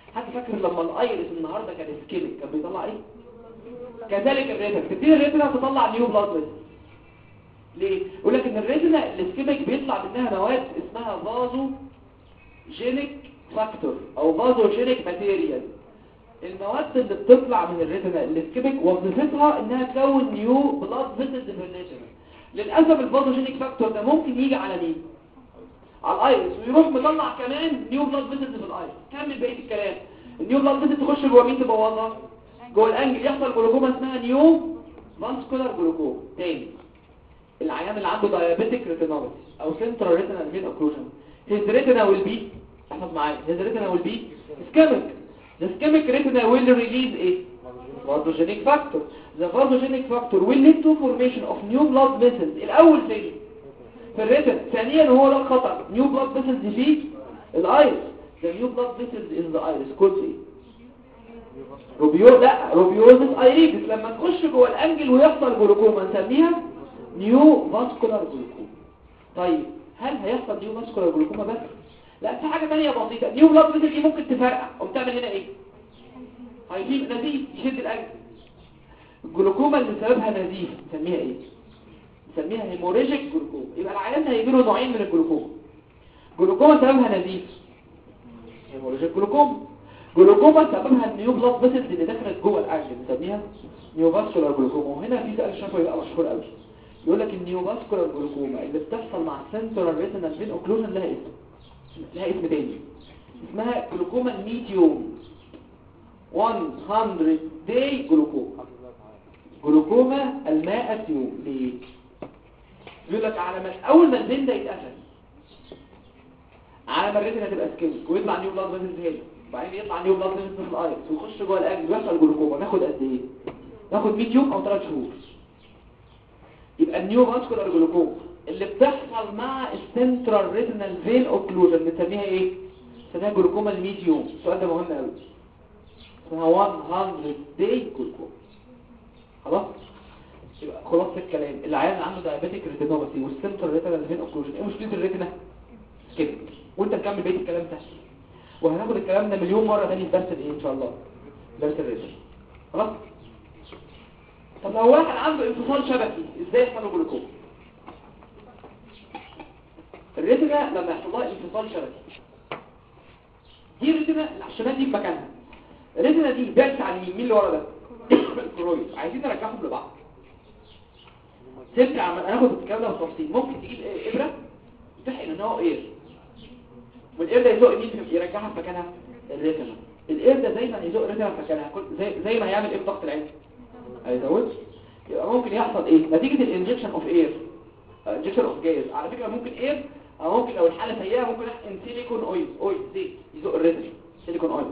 حد فاكر لما الايرس النهارده كان اسكيميك كان بيطلع ايه كذلك الريتنا تبتدي الريتنا تطلع نيو بلاد فيسل ليه يقول لك ان الريتنا الاسكيميك بيطلع منها مواد اسمها فازو جينيك فاكتور او فازو جينيك ماتيريال المواد اللي بتطلع من الريتنا الاسكيميك وظيفتها انها تكون نيو بلاد فيسل ديفرنيشن للاسف الفازوجينيك فاكتور ده ممكن يجي على مين على الايرس ويروح مطلع كمان نيو بلاد فيسلز في الايرس كمل بقيه الكلام النيو بلاد فيسل تخش جوه مين تبوظها جوه الانجل يحصل جلوكوما اسمها نيو فاسكولار جلوكوما تاني العيان اللي عنده diabetic retinopathy او central retinal vein occlusion his retina will be احفظ معايا his retina will be ischemic the ischemic retina will release ايه vasogenic factor the vasogenic factor will lead to formation of new blood vessels الاول فين في الريتن ثانيا هو ده الخطر new blood vessels في الايرس the new blood vessels in the iris called ايه روبيو لا روبيوزس ايريدس لما تخش جوه الانجل ويحصل جلوكوما نسميها نيو فاسكولار جلوكوما طيب هل هيحصل نيو فاسكولار جلوكوما بس لا في حاجه ثانيه بسيطه نيو بلاد فيسل دي ممكن تفرقع وبتعمل هنا ايه هيجيب نزيف يشد الانجل الجلوكوما اللي سببها نزيف نسميها ايه نسميها هيموريجيك جلوكوما يبقى العيان هيجي له نوعين من الجلوكوما جلوكوما سببها نزيف هيموريجيك جلوكوما جلوكوما سببها النيو بلاد فيسلز اللي دخلت جوه الانجل نسميها نيو فاسكولار جلوكوما وهنا في سؤال شفوي بقى مشهور قوي يقول لك النيو فاسكولار جلوكوما اللي بتحصل مع السنترال ريتينال فين اوكلوجن لها اسم لها اسم تاني اسمها جلوكوما الميديوم 100 داي جلوكوما جلوكوما الماء اليوم ليه يقول لك على ما اول ما الفين ده يتقفل على ما الريتنا تبقى سكيميك ويطلع نيو بلاد فيسلز هنا وبعدين يطلع نيو بلاد فيسلز في الايرس ويخش جوه الاجل ويحصل جلوكوما ناخد قد ايه ناخد 100 يوم او 3 شهور يبقى النيو فاسكولار جلوكوما اللي بتحصل مع السنترال ريتينال فين اوكلوجن بنسميها ايه بنسميها جلوكوما الميديوم السؤال ده مهم قوي اسمها 100 داي جلوكوما خلاص يبقى خلاص الكلام العيان اللي عنده دايابيتيك ريتينوباثي والسنترال ريتينال فين اوكلوجن ايه مشكله الريتنا كده وانت مكمل بقيه الكلام ده وهناخد الكلام ده مليون مره تاني في درس الايه ان شاء الله درس الريتنا خلاص طب لو واحد عنده انفصال شبكي ازاي يحصل له جلوكوما الريتنا لما يحصل لها انفصال شبكي دي الريتنا الشمال دي في مكانها الريتنا دي بعت على اليمين اللي ورا ده الكرويد عايزين نرجعهم لبعض ترجع عم هناخد الكلام ده بالتفصيل ممكن تجيب ابره تحقن ان هو اير والاير ده يزق مين يرجعها في مكانها الريتنا الاير ده زي ما يزق الريتنا في مكانها كل- زي زي ما هيعمل ايه بضغط العين هيزود يبقى ممكن يحصل ايه نتيجه الانجكشن اوف اير انجكشن اوف جاز على فكره ممكن اير او ممكن لو الحاله سيئه ممكن احقن سيليكون اويل اويل زيت يزق الريتنا سيليكون اويل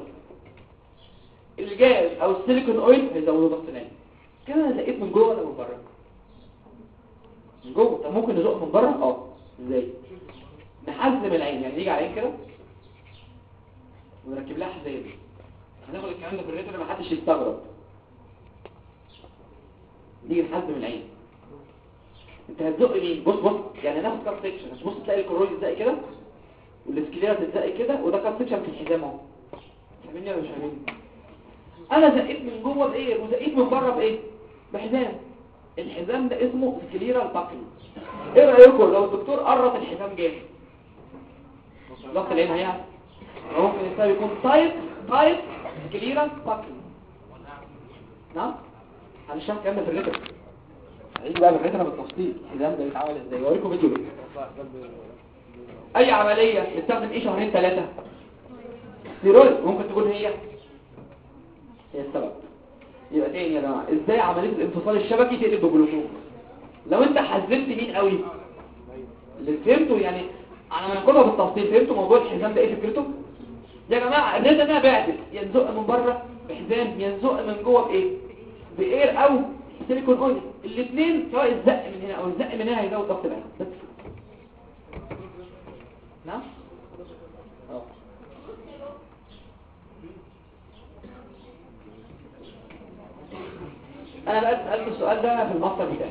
الجاز او السيليكون اويل هيزودوا ضغط العين كده انا زقيت من جوه ولا من بره من جوه طب ممكن نزق من بره اه ازاي نحزم العين يعني نيجي على العين كده ونركب لها حزام هناخد الكلام ده في الريتنا ما حدش يستغرب نيجي نحزم العين انت هتزق مين بص بص يعني هناخد كات سيكشن هتبص تلاقي الكرويد ازاي كده والسكليرا تتزق كده وده كات سيكشن في الحزام اهو فاهميني ولا مش فاهميني انا زقيت من جوه بايه وزقيت من بره بايه بحزام الحزام ده اسمه سكليرا الباكل ايه رايكم لو الدكتور قرط الحزام جامد ضغط العين هيعمل ممكن السبب يكون تايت تايت سكليرا باكل نعم هنشرح الكلام ده في الريتم هيجي بقى في الريتم بالتفصيل الحزام ده بيتعمل ازاي اوريكم فيديو ليه اي عمليه بتستخدم ايه شهرين ثلاثه ستيرويد ممكن تكون هي هي السبب يبقى تاني يا جماعه ازاي عمليه الانفصال الشبكي تقلب بجلوكوز لو انت حزمت مين قوي اللي فهمته يعني انا هناخدها بالتفصيل فهمتوا موضوع الحزام ده ايه فكرته يا جماعه الريزه ده بعدت ينزق من بره بحزام ينزق من جوه بايه باير او سيليكون اويل الاثنين سواء الزق من هنا او الزق من هنا هيزود ضغط العين بس نعم اه انا بقى سألت السؤال ده في الماستر بتاعي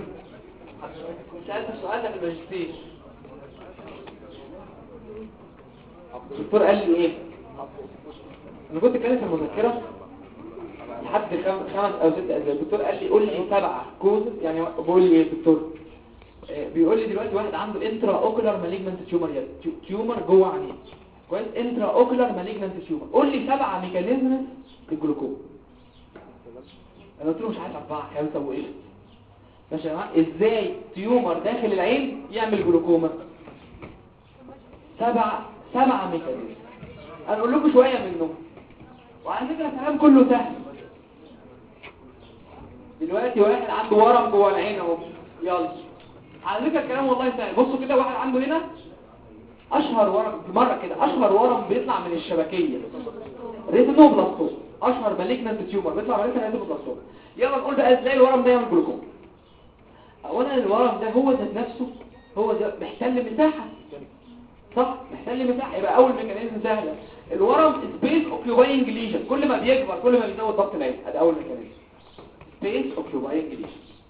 سألت السؤال ده في الماجستير الدكتور قال لي ايه انا كنت اتكلم في المذكره لحد خم- خمس او ست اسابيع الدكتور قال لي قول لي سبعه كوزز يعني بقول لي ايه الدكتور آه، بيقول لي دلوقتي واحد عنده انترا اوكولار مالجنت تيومر يد تيومر جوه عينيه كويس انترا اوكولار مالجنت تيومر قول لي سبعه ميكانيزمز للجلوكوما انا قلت له مش عايز اربعه خمسه وايه ماشي يا جماعه ازاي تيومر داخل العين يعمل جلوكوما سبعه سبعه ميكانيزم انا اقول لكم شويه منهم وعلى فكره الكلام كله سهل دلوقتي واحد عنده ورم جوه العين اهو يلا على فكره الكلام والله سهل بصوا كده واحد عنده هنا اشهر ورم مره كده اشهر ورم بيطلع من الشبكيه ريتينوبلاستوم اشهر مالجنت تيومر بيطلع من ريتينوبلاستوم يلا نقول بقى ازاي الورم ده يعمل جلوكوما اولا الورم ده هو ذات نفسه هو ده محتل مساحه صح محتل مساحه يبقى اول ميكانيزم سهله الورم سبيس اوكيوباينج ليجن كل ما بيكبر كل ما بيزود ضغط العين ادي اول ميكانيزم سبيس اوكيوباينج ليجن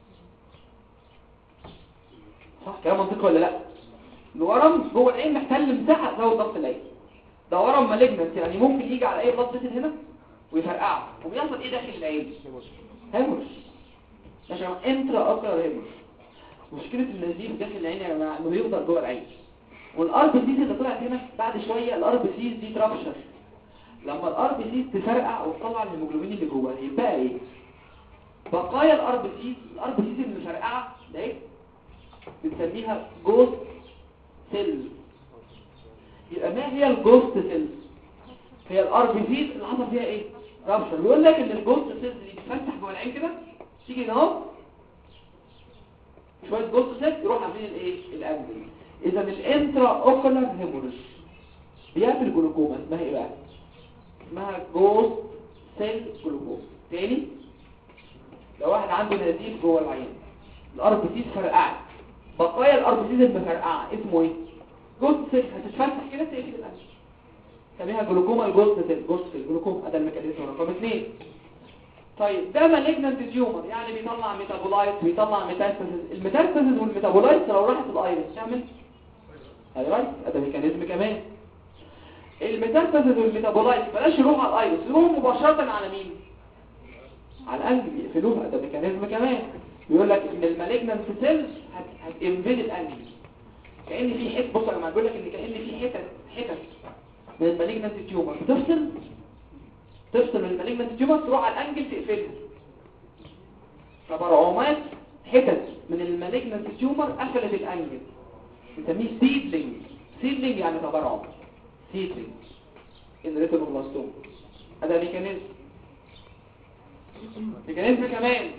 صح كلام منطقي ولا لا الورم جوه العين محتل مساحه تزود ضغط العين ده ورم مالجنت يعني ممكن يجي على اي بلاد فيسل هنا ويفرقعه وبيحصل ايه داخل العين هيمورش ماشي يا جماعه انترا اوكلر هيمورش مشكله النزيف داخل العين يا جماعه انه بيفضل جوه العين والار بي سيز اللي طلعت هنا بعد شويه الار بي سيز دي ترابشر لما الار بي سيز تفرقع وتطلع الهيموجلوبين اللي جوه يبقى ايه بقايا الار بي سيز الار بي سيز اللي مفرقعه ده ايه بنسميها جوست سيل يبقى ما هي الجوست سيل هي الار بي سيز اللي حصل فيها ايه رابشر بيقول لك ان الجوست سيلز دي بتفتح جوه العين كده تيجي هنا اهو شويه جوست سيل يروح عاملين الايه الانجل اذا الانترا اوكولار هيموريج بيعمل جلوكوما اسمها ايه بقى اسمها جوست سيل جلوكوما تاني لو واحد عنده نزيف جوه العين الار بي سيز فرقعت بقايا الار بي سيز المفرقعه اسمه ايه جوست سيل هتتفتح كده تقفل الانجل سميها جلوكوما الجوست سيل جوست سيل جلوكوما ده الميكانيزم رقم اثنين طيب ده مالجنانت تيومر يعني بيطلع ميتابولايت بيطلع ميتاستاسيس الميتاستاسيس والميتابولايت لو راحت الايرس تعمل ايوه ده ميكانيزم كمان الميتاستاسيس والميتابولايت بلاش يروح على الايرس يروح مباشره على مين على الانجل يقفلوها ده ميكانيزم كمان بيقول لك ان المالجنانت سيلز هتنفيد الانجل كان في حته بص يا جماعه بيقول لك ان كان في حتت حتت من المالجنانت تيومر بتفصل تفصل من المالجنانت تيومر تروح على الانجل تقفلها تبرعمات حتت من المالجنانت تيومر قفلت الانجل نسميه سيدلينج سيدلينج يعني تبرعم سيدلينج ان ريتينوبلاستوم هذا ميكانيزم ميكانيزم كمان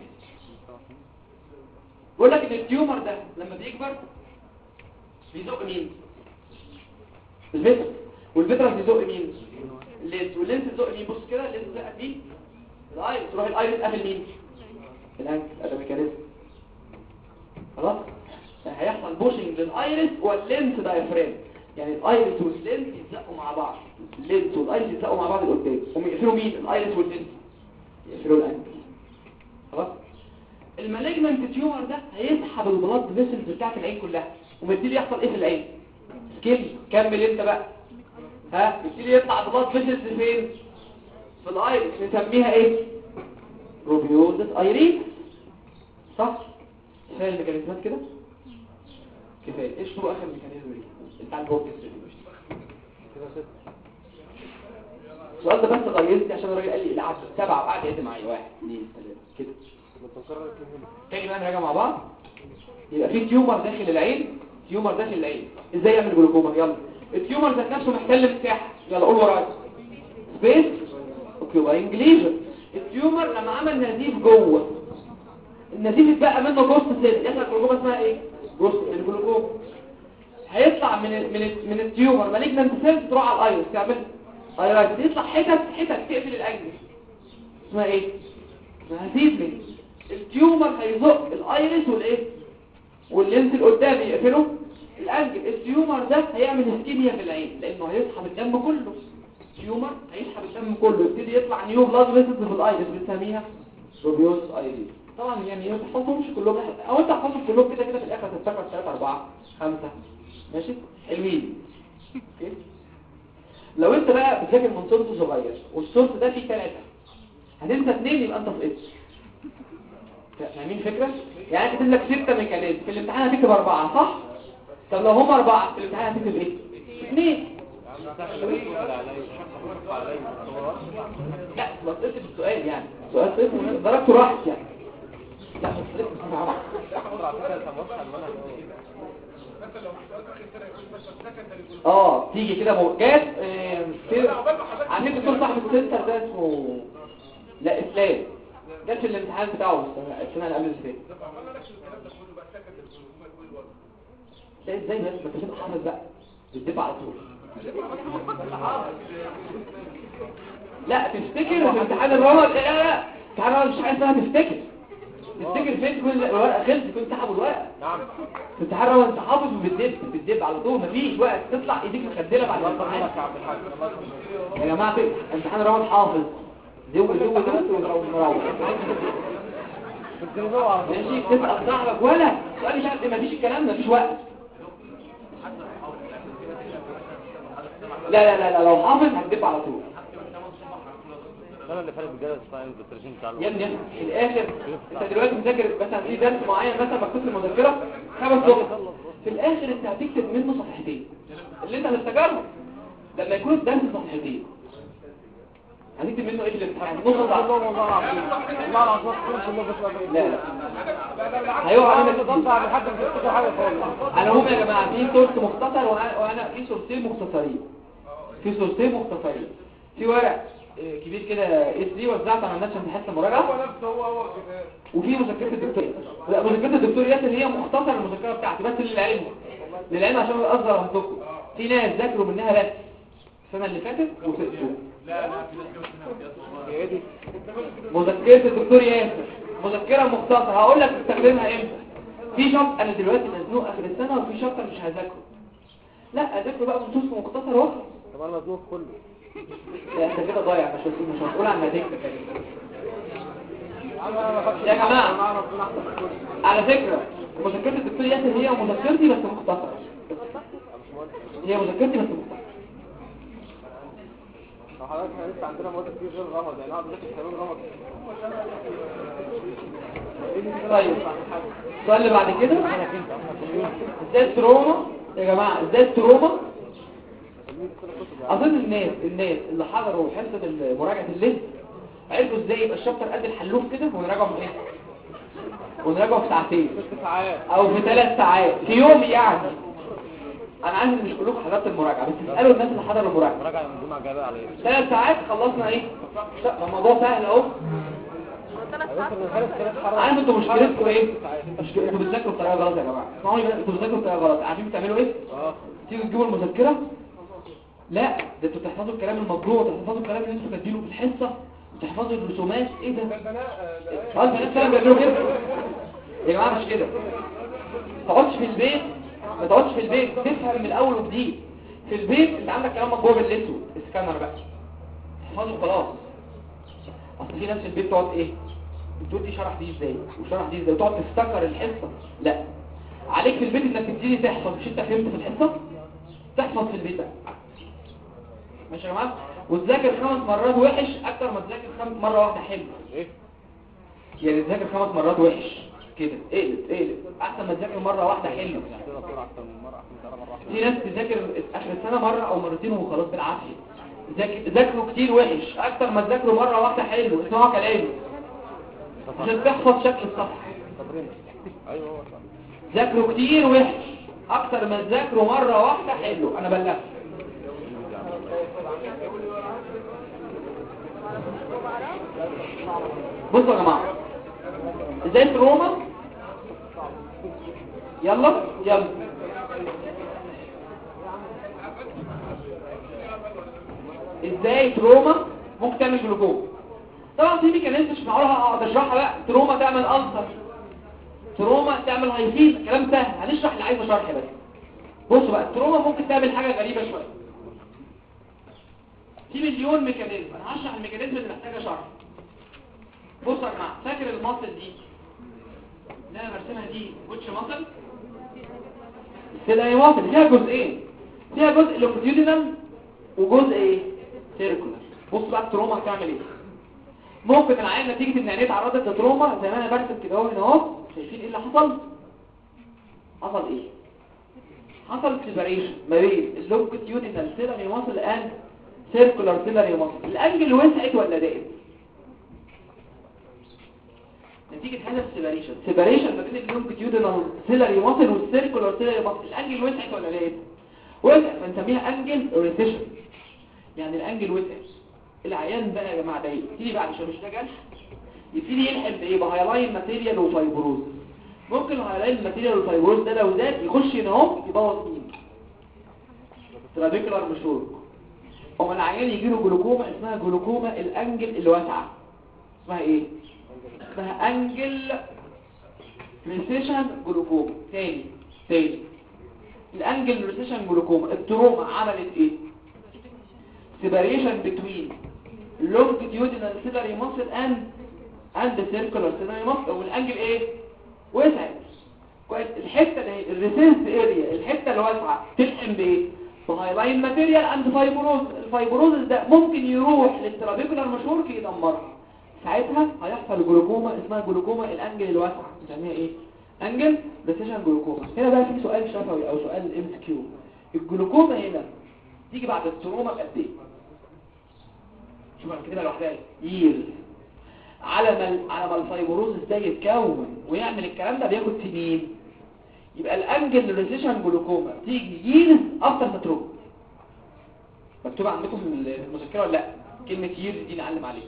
بيقول لك ان التيومر ده لما بيكبر بيزق مين الفيتر والفيتر بيزق مين اللينس واللينس بيزق مين بص كده اللينس زقت دي الايرس تروح الايرس قافل مين الانك هذا ميكانيزم خلاص يعني هيحصل بوشنج للايرس واللينس دايفرام يعني الايرس واللينس يتزقوا مع بعض اللينس والايرس يتزقوا مع بعض لقدام هم يقفلوا مين الايرس واللينس يقفلوا الانك خلاص المالجمنت تيومر ده هيسحب البلاد فيسلز بتاعت العين كلها وبيبتدي يحصل ايه في العين سكيل كمل انت بقى ها يبتدي يطلع بلاد فيسلز فين في الايرس نسميها ايه روبيوزس ايريس صح كفايه الميكانيزمات كده كفايه ايش هو اخر ميكانيزم دي بتاع البوكس
كده ست
السؤال ده بس غيرتني عشان الراجل قال لي العب سبعه وقعد يعد معايا واحد اثنين ثلاثه كده
لما تكرر الكلمة
تاني بقى نراجع مع بعض يبقى في تيومر داخل العين تيومر داخل العين ازاي يعمل جلوكوما يلا التيومر ذات نفسه محتل مساحه يلا قول ورايا سبيس اوكيوباينج ليجن التيومر لما عمل نزيف جوه النزيف اتبقى منه جوست سيل يحصل جلوكوما اسمها ايه جوست الجلوكوما هيطلع من ال من ال من التيومر مالجنانت سيل تروح على الايرس تعمل ايرس يطلع حتت حتت تقفل الانجل اسمها ايه اسمها سيدلينج التيومر هيزق الايرس والايه واللينس اللي قدام يقفله الانجل التيومر ده هيعمل اسكيميا في العين لانه هيسحب الدم كله تيومر هيسحب الدم كله يبتدي يطلع نيو بلاد فيسلز في الايرس بنسميها روبيوس ايريس طبعا يعني ما تحفظهمش كلهم او انت تحفظهم كلهم كده كده في الاخر تفتكر 3 4 5 ماشي حلوين اوكي لو انت بقى بتذاكر من سورس صغير والسورس ده فيه ثلاثة هتنسى اثنين يبقى انت سقطت فاهمين الفكرة؟ يعني كاتب لك ستة ميكانيزم في الامتحان هتكتب أربعة صح؟ طب لو هم أربعة في الامتحان هتكتب ايه؟ اثنين لا بس اكتب السؤال يعني سؤال صفر درجته راحت يعني لا بس اكتب بصراحة. اه تيجي كده موجات آه، في عارفين الدكتور صاحب السنتر ده اسمه لا اسلام جت في الامتحان بتاعه السنه السنة اللي قبل اللي فاتت لا ازاي بس ما انت شفت حافظ بقى بتدفع على طول لا تفتكر في امتحان الرمض لا لا لا امتحان الرمض مش حاجه اسمها تفتكر تفتكر فين كل الورقه خلصت كنت سحبوا الورقه
نعم
في امتحان الرمض انت حافظ وبتدب بتدب على طول مفيش وقت تطلع ايديك مخدله بعد الامتحان يا جماعه في امتحان الرمض حافظ دو دو دو ومروح ماشي تسال صاحبك ولا سؤال مش عارف مفيش الكلام ده مفيش وقت لا لا لا لا لو حافظ هتدب على طول
السنة اللي فاتت بجد الساينس الترجمة بتاع
يا ابني في الاخر انت دلوقتي مذاكر مثلا في درس معين مثلا مكتوب في المذكره خمس صفحات في الاخر انت هتكتب منه صفحتين اللي انت هتفتكرهم لما يكون الدرس صفحتين هنكتب منه ايه في الامتحان نص ساعه
والله العظيم كله بس
لا لا هيقع علينا كتير
لحد ما تفتكر حاجة خالص
على العموم يا جماعه في سورس مختصر وانا وانا في سورسين مختصرين في سورسين مختصرين في ورق آه، كبير كده اس دي وزعته على الناس عشان تحس المراجعه وفي مذكره الدكتور لا مذكره الدكتور ياسر هي مختصره المذكره بتاعتي بس للعلم للعلم عشان اصغر عندكم في ناس ذاكروا منها بس السنه اللي فاتت وسقطوا
هي دي
مذكره الدكتور ياسر مذكره مختصره هقول لك تستخدمها امتى في شرط انا دلوقتي مزنوق اخر السنه وفي شرط مش هذاكره لا اذاكره بقى بنصوص مختصر واخر
طب انا مزنوق كله
لا انت كده ضايع مش هتقول مش هتقول عن هذاكر يا جماعه على فكره مذكره الدكتور ياسر هي مذكرتي بس مختصره هي مذكرتي بس مختصره
لو حضرتك احنا لسه عندنا مواد كتير غير الرمض يعني نقعد نذاكر كمان رمض
طيب السؤال اللي بعد كده ازاي التروما يا جماعه ازاي التروما اظن الناس الناس اللي حضروا حصه مراجعه الليست عرفوا ازاي يبقى الشابتر قد الحلوف كده ونراجعه في ايه ونراجعه في ساعتين
ست ساعات
او في ثلاث ساعات في يوم يعني انا عارف ان مش كلكم حضرتوا المراجعه بس اسالوا الناس اللي حضروا المراجعه
مراجعة من الجمعة الجاية بقى على ايه؟
ثلاث ساعات خلصنا ايه لا، الموضوع سهل اهو
هذاكر من خلال ثلاث حرارة
عارف انتوا مشكلتكم ايه مشكلة انتوا بتذاكروا بطريقه غلط يا جماعه اسمعوني بقى انتوا بتذاكروا بطريقه غلط عارفين بتعملوا ايه
اه
تيجوا تجيبوا المذكره لا ده انتوا تحفظوا الكلام المطبوع تحفظوا الكلام اللي انتوا كاتبينه في الحصه وتحفظوا الرسومات ايه ده اه البنات فعلا بيعملوا كده يا جماعه مش كده ما تقعدش في البيت ما تقعدش في البيت تفهم من الاول وجديد في البيت انت عندك كلام مطبوع بالاسود اسكانر بقى تحفظه خلاص اصل في ناس في البيت تقعد ايه بتقول دي شرح دي ازاي وشرح دي ازاي وتقعد تفتكر الحصه لا عليك في البيت انك تبتدي تحفظ مش انت فهمت في الحصه تحفظ في البيت بقى ماشي يا جماعه وتذاكر خمس مرات وحش اكتر ما تذاكر خمس مره واحده حلو
ايه؟
يعني تذاكر خمس مرات وحش كده اقلب اقلب احسن ما تذاكر مره واحده حلو
كده صورة اكتر من مرة احسن من مرة واحدة
في ناس تذاكر اخر السنه مره او مرتين وخلاص بالعافيه ذاك- ذاكروا كتير وحش اكتر ما تذاكروا مره واحده حلو اسمعوا كلامي عشان تحفظ شكل الصفحه
صابرين ايوه هو صح
ذاكروا كتير وحش اكتر ما تذاكروا مره واحده حلو انا بلغت بصوا يا جماعه ازاي تروما يلا يلا ازاي تروما ممكن تعمل جلوكوم طبعا في ميكانيزم مش معقولها اقعد اشرحها بقى تروما تعمل ألسر تروما تعمل هايفين كلام سهل هنشرح اللي عايزه شرح بس بصوا بقى التروما ممكن تعمل حاجه غريبه شويه في مليون ميكانيزم انا هشرح الميكانيزم اللي محتاجه شرح بصوا يا جماعه فاكر المصل دي اللي انا برسمها دي وش مصل كده هي مصل فيها جزئين فيها جزء لونجيتودينال وجزء ايه سيركولار بص بقى التروما هتعمل ايه ممكن العيان نتيجه ان عينيه اتعرضت لتروما زي ما انا برسم كده اهو هنا اهو شايفين ايه اللي حصل حصل ايه حصل سيبريشن ما بين اللونجيتيودينال سيلري ماسل اند سيركولار سيلري ماسل الانجل وسعت ولا ضاقت نتيجة هذا السيبريشن سيبريشن ما بين اللونجيتيودينال سيلري ماسل والسيركولار سيلري ماسل الانجل وسعت ولا ضاقت وسعت فنسميها انجل ريسيشن يعني الانجل وسعت العيان بقى يا جماعه ده يبتدي بعد شويه مش ده جلح يبتدي يلحم بايه بهايلاين ماتيريال وفايبروز ممكن الهايلاين ماتيريال والفايبروز ده لو زاد يخش هنا اهو يبوظ مين ترابيكولار مشورك اما العيان يجي له جلوكوما اسمها جلوكوما الانجل الواسعه اسمها ايه اسمها انجل ريسيشن جلوكوما تاني تاني الانجل ريسيشن جلوكوما التروما عملت ايه separation between longitudinal ciliary muscle and and the circular ciliary muscle والانجل ايه وسعت كويس الحته اللي الريسيرش اريا الحته الواسعه تلحم بايه بهايلاين ماتيريال اند فايبروز الفايبروز ده ممكن يروح للترابيكولار مشورك يدمرها ساعتها هيحصل جلوكوما اسمها جلوكوما الانجل الواسعه بنسميها ايه انجل ريسيشن جلوكوما هنا بقى في سؤال شفوي او سؤال ام كيو الجلوكوما هنا تيجي بعد التروما بقد ايه شوف انا كده لوحدها ييرز على ما على ما الفايبروز ده يتكون ويعمل الكلام ده بياخد سنين يبقى الانجل ريسيشن جلوكوما تيجي ييرز افتر ذا تروما مكتوب عندكم في المذكره ولا لا كلمه ييرز دي نعلم عليها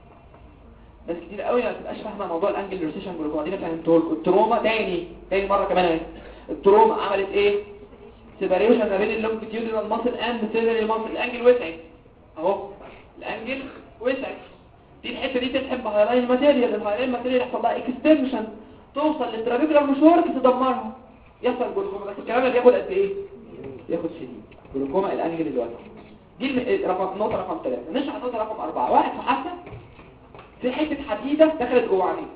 ناس كتير قوي ما تبقاش فاهمه موضوع الانجل ريسيشن جلوكوما دي فهمته لكم التروما تاني تاني مره كمان اهي التروما عملت ايه سيبريشن ما بين اللونجيتيودينال ماسل اند سيلري ماسل الانجل وسعت اهو الانجل وسعت دي الحته دي تسحب بهايلاين ماتيريال الهايلاين ماتيريال يحصل لها اكستنشن توصل للترابيكولار مشوار تدمرها يحصل جلوكوما بس الكلام ده بياخد قد ايه بياخد سنين جلوكوما الانجل دلوقتي دي الم- رقم نقطه رقم 3 نشرح نقطه رقم 4 واحد في حادثه في حته حديده دخلت جوه عينيه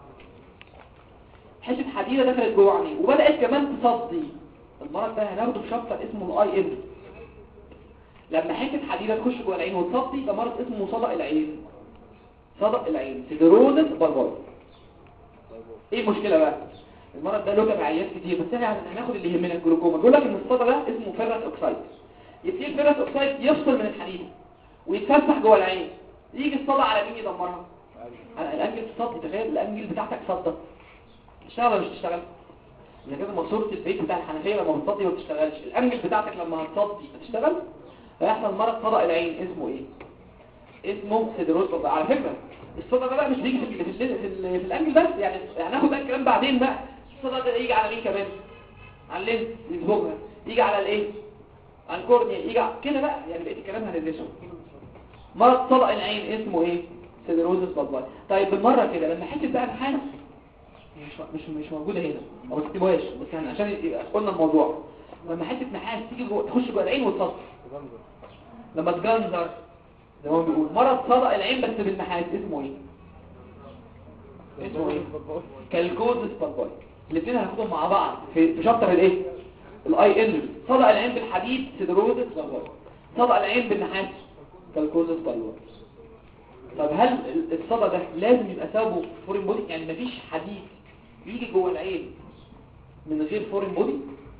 حته حديده دخلت جوه عينيه وبدات كمان تصدي المرض ده هناخده في شابتر اسمه الاي ام لما حته حديده تخش جوه العين وتصدي ده مرض اسمه صدأ العين صدأ العين سيدروزس بالباي ايه المشكله بقى المرض ده له تبعيات كتير بس احنا هناخد اللي يهمنا الجلوكوما بيقول لك ان الصدى ده اسمه فيرس اوكسايد يبتدي الفيرس اوكسايد يفصل من الحديد ويتفتح جوه العين يجي الصدى على مين يدمرها على الانجل الصدى تخيل الانجل بتاعتك صدى تشتغل ولا مش تشتغل اذا كده ماسوره البيت بتاع الحنفيه لما بتصدي ما بتشتغلش الانجل بتاعتك لما هتصدي هتشتغل هيحصل مرض صدى العين اسمه ايه اسمه سيدروز صدى على فكره الصدى ده بقى مش بيجي في ال في, ال في, ال في الانجل بس يعني هناخد بقى الكلام بعدين بقى الصدى ده يجي على مين كمان على اللينس يسبقها يجي على الايه على الكورنيا يجي على كده بقى يعني بقيت الكلام هندرسه مرض صدى العين اسمه ايه سيدروزس بالباي طيب بالمره كده لما حته بقى نحاس مش مش مش موجوده هنا او ما تكتبوهاش بس يعني عشان يبقى قلنا الموضوع لما حته نحاس تيجي جوه تخش جوه العين وتصدي لما تجنزر زي ما هو بيقول مرض صدأ العين بس بالنحاس اسمه ايه اسمه ايه كالكوزس بالباي الاثنين هناخدهم مع بعض في في شابتر الايه الاي ان صدأ العين بالحديد سيدروزس بالباي صدأ العين بالنحاس كالكوزس بالباي طب هل ال- الصدى ده لازم يبقى سببه فورين بودي يعني مفيش حديد يجي جوه العين من غير فورين بودي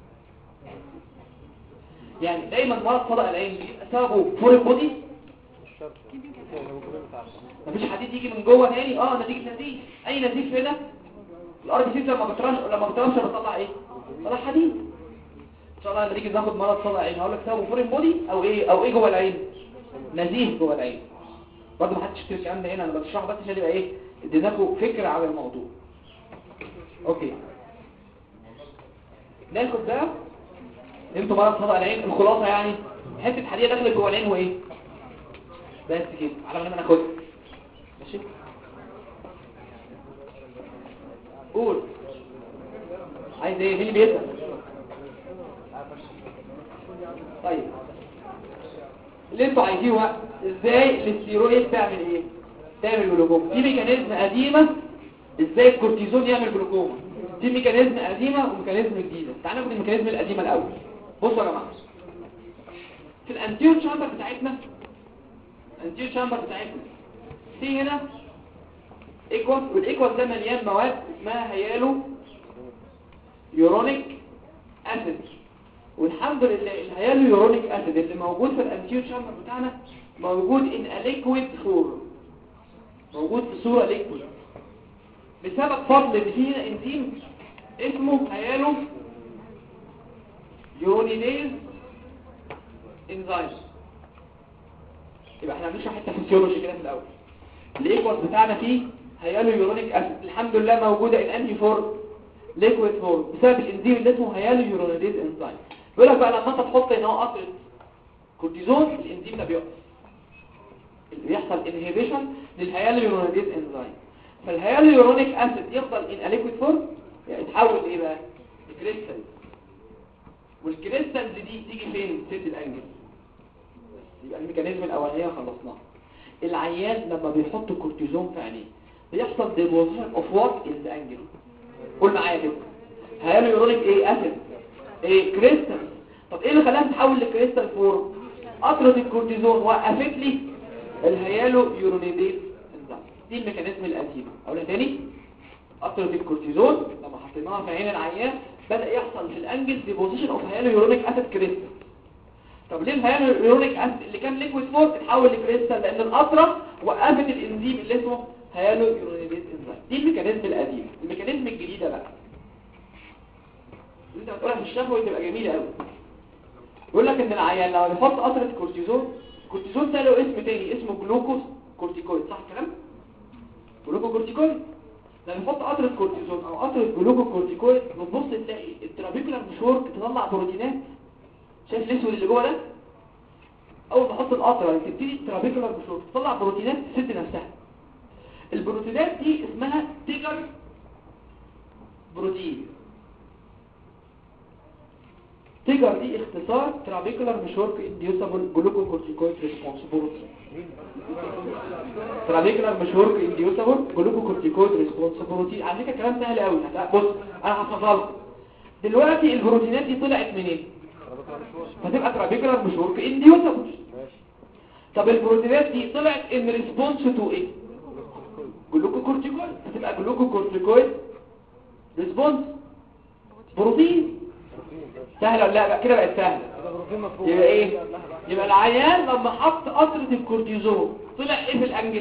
يعني دايما مرض صدأ العين بيبقى سببه فورين بودي
الشرط الهيموجلوبين بتاع
مفيش حديد يجي من جوه تاني اه نتيجه نزيف اي نزيف هنا الار بي سي لما بترش لما بترش بتطلع ايه طلع حديد ان شاء الله لما نيجي ناخد مرض صدأ عين هقول لك سببه فورين بودي او ايه او ايه جوه العين نزيف جوه العين برضه ما حدش يشتري الكلام ده هنا انا بشرح بس عشان يبقى ايه اديناكم فكره عن الموضوع اوكي ناخد ده انتوا مرض صدأ العين الخلاصه يعني حته حديده دخلت جوه العين وايه بس كده على ما ناخدها ماشي قول عايز ايه مين اللي بيسأل طيب اللي انتوا عايزينه بقى ازاي الاستيرويد تعمل ايه تعمل جلوكوما دي ميكانيزم قديمه ازاي الكورتيزون يعمل جلوكوما دي ميكانيزم قديمه وميكانيزم جديده تعالوا ناخد الميكانيزم القديمه الاول بصوا يا جماعه في الانتيور شامبر بتاعتنا الانتيور شامبر بتاعتنا في هنا ايكوس والايكوس ده مليان مواد اسمها هيالو يورونيك اسيد والحمد لله الهيالو يورونيك اسيد اللي موجود في الانتيور شامبر بتاعنا موجود ان ليكويد فورم موجود في صوره ليكويد بسبب فضل ان في هنا انزيم اسمه هيالو يورونيديز انزيم يبقى احنا هنشرح حته فيسيولوجي كده في الاول الايكوس بتاعنا فيه هيالو يورونيك اسيد الحمد لله موجوده ان انهي فورم ليكويد فورم بسبب الانزيم اللي اسمه هيالو يورونيديز انزيم بيقول لك بقى لما انت تحط هنا قطره كورتيزون الانزيم ده بيقف اللي بيحصل انهبيشن للهيالو يورونيديز انزيم فالهيالو يورونيك اسيد يفضل ان ليكويد فورم يعني يتحول لايه بقى لكريستال والكريستالز دي تيجي فين سيت الانجل يبقى الميكانيزم الاولانيه خلصناها العيان لما بيحط كورتيزون في عينيه بيحصل ديبوزيشن اوف وات ان ذا انجل قول معايا كده هيالو يورونيك ايه اسيد ايه كريستال طب ايه اللي خلاها تتحول لكريستال فورم قطره الكورتيزون وقفت لي الهيالو يورونيديز انزيم دي الميكانيزم القديمه اقولها تاني قطره الكورتيزون لما حطيناها في عين العيان بدا يحصل في الانجل ديبوزيشن اوف هيالو يورونيك اسيد كريستال طب ليه الهيالو يورونيك اسيد اللي كان ليكويد فورم اتحول لكريستال لان القطره وقفت الانزيم اللي اسمه هيالو يورونيديز انزيم دي الميكانيزم القديم الميكانيزم الجديده بقى انت بتقولها في الشهوه تبقى جميله قوي يقول لك ان العيان لو يحط قطره كورتيزون الكورتيزون ده له اسم تاني اسمه جلوكوز كورتيكويد صح الكلام جلوكو كورتيكويد لما يحط قطره كورتيزون او قطره جلوكو كورتيكويد بتبص تلاقي الترابيكولار مشورك تطلع بروتينات شايف الاسود اللي جوه ده اول ما احط القطره تبتدي الترابيكولار مشورك تطلع بروتينات تسد نفسها البروتينات دي اسمها تيجر بروتين تيجر دي اختصار ترابيكولار مشورك انديوسابل جلوكوكورتيكويد ريسبونس بروتين ترابيكولار مشورك انديوسابل جلوكوكورتيكويد ريسبونس بروتين على فكره كلام سهل قوي بص انا هحفظها لكم دلوقتي البروتينات دي طلعت منين فتبقى ترابيكولار مشورك انديوسابل
ماشي
طب البروتينات دي طلعت ان ريسبونس تو ايه جلوكوكورتيكويد فتبقى جلوكوكورتيكويد ريسبونس بروتين سهله ولا لا بقى كده بقت سهله
ده بروتين مفروض
يبقى ايه يبقى العيان لما حط قطره الكورتيزون طلع ايه في الانجل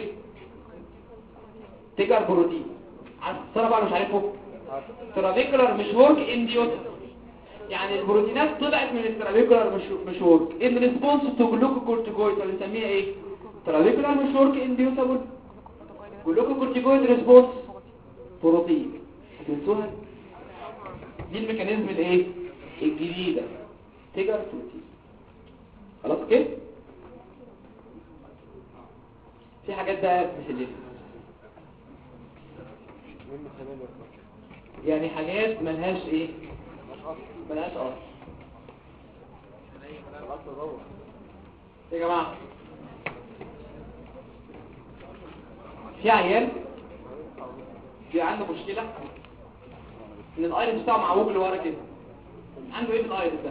تيجر بروتين عارف الصوره بقى مش عارفه ترابيكولار مش ورك انديوت يعني البروتينات طلعت من الترابيكولار مش مش ورك ان ريسبونس تو جلوكوكورتيكويد اللي بنسميها ايه ترابيكولار مش ورك انديوتابل جلوكوكورتيكويد ريسبونس بروتين هتنسوها دي الميكانيزم الايه الجديده تيجر بروتين خلاص كده في حاجات بقى مثليه
مين مثالين يا
يعني حاجات ملهاش ايه
مش اصلا
ملهاش اصل
خلاص تدور
يا جماعه في عيال في عنده مشكله ان الايرس بتاعه معوج لورا كده عنده ايه في الايرس ده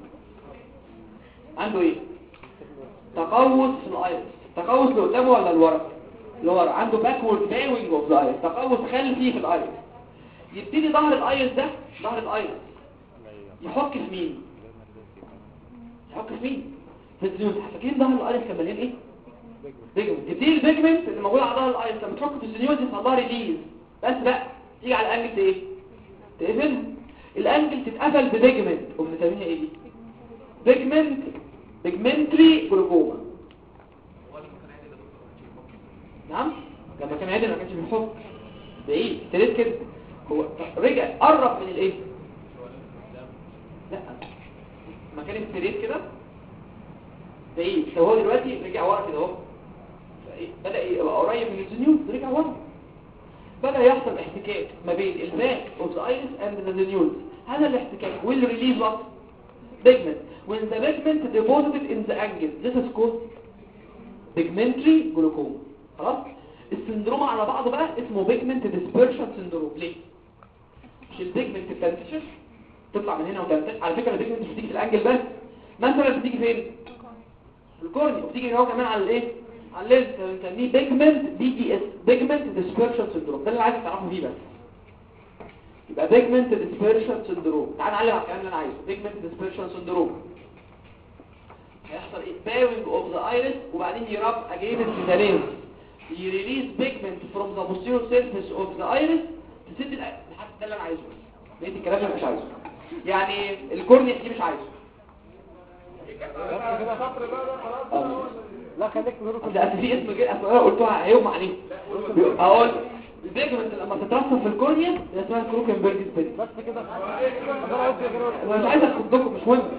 عنده ايه تقوس في الايرس تقوس لقدامه ولا لورا لورا عنده باكورد باوينج اوف ذا ايرس تقوس خلفي في الايرس يبتدي ظهر الايرس ده ظهر الايرس يحك في مين يحك في مين في الزيوت فاكرين ظهر الايرس كان مليان ايه بيجمنت تبتدي البيجمنت اللي موجود على ظهر الايرس لما تحك في الزيوت يحصل لها ريليز بس بقى تيجي على الانجل ايه تقفل الانجل تتقفل ببيجمنت وبنسميها ايه دي بيجمنت بيجمنتري جلوكوما نعم لما كان عادل ما كانش بيحط بعيد ابتديت كده هو رجع قرب من الايه لا ما كان ابتديت كده بعيد طب هو دلوقتي رجع ورا كده اهو فإيه؟ بدا يبقى قريب من الزنيوز رجع ورا بدأ يحصل احتكاك ما بين الباك of the iris and the venules هذا الاحتكاك will release what? pigment when the pigment deposited in the angle this is called pigmentary glaucoma خلاص السندروم على بعضه بقى اسمه pigment dispersion syndrome ليه؟ مش البيجمنت بتنتشر تطلع من هنا وتنتشر على فكرة البيجمنت مش بتيجي في الانجل بس مثلا بتيجي فين؟ الكورنيا وتيجي هو كمان على الايه على اللينس بنسميه بيجمنت بي دي اس بيجمنت ديسبيرشن سندروم ده اللي عايز تعرفه فيه بس يبقى بيجمنت ديسبيرشن سندروم تعال نعلم على الكلام اللي انا عايزه بيجمنت ديسبيرشن سندروم هيحصل ايه باوينج اوف ذا ايرس وبعدين يراب اجينست ذا لينس يريليز بيجمنت فروم ذا posterior surface اوف ذا ايرس تسد الأ- لحد ده اللي انا عايزه بقيت الكلام ده مش عايزه يعني الكورنيا دي مش عايزه
بس كده
اه
لا خليك في نور
ده أصل في اسم كده أصل انا قلتها هيغمى عليه اقول البيجمنت لما تترسب في الكورنيا ده اسمها كروكنبرج سبيت
بس كده انا قلت كده
انا مش عايز اخدكم مش مهم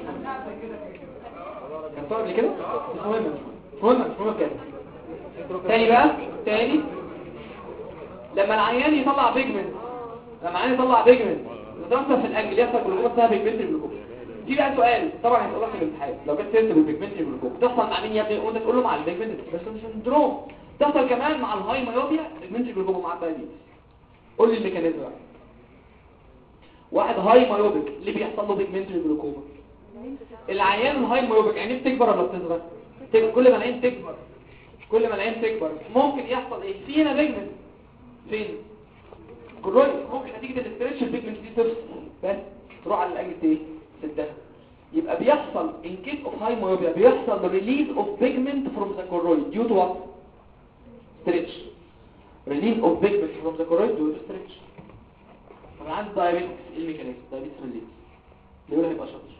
كان صار قبل كده مش مهم مش مهم مش مهم كده تاني بقى تاني لما العيان يطلع بيجمنت لما العيان يطلع بيجمنت يترسب في الاجل يحصل جلوكوما اسمها بيجمنت جلوكوما دي بقى سؤال طبعا هيسألك في الامتحان لو جت سيرت بالبيجمنت جلوكوما تحصل مع مين يا ابني وانت تقول له مع البيجمنت بس مش سندروم تحصل كمان مع الهاي مايوبيا بيجمنت جلوكوما مع الدايابيتس قول لي الميكانيزم بقى واحد هاي مايوبيك اللي بيحصل له بيجمنت جلوكوما العيان الهاي مايوبيك عينيه بتكبر ولا بتصغر تك- كل ما العين تكبر كل ما العين تكبر ممكن يحصل ايه في هنا بيجمنت فين كروي ممكن نتيجه الاسترتش البيجمنت دي تفصل بس تروح على الاجل ايه سدها يبقى بيحصل in case of high myopia بيحصل release of pigment from the choroid due to what stretch release of pigment from the choroid due to stretch طب عندي diabetes ايه الميكانيزم diabetes mellitus بيقول هيبقى شاطر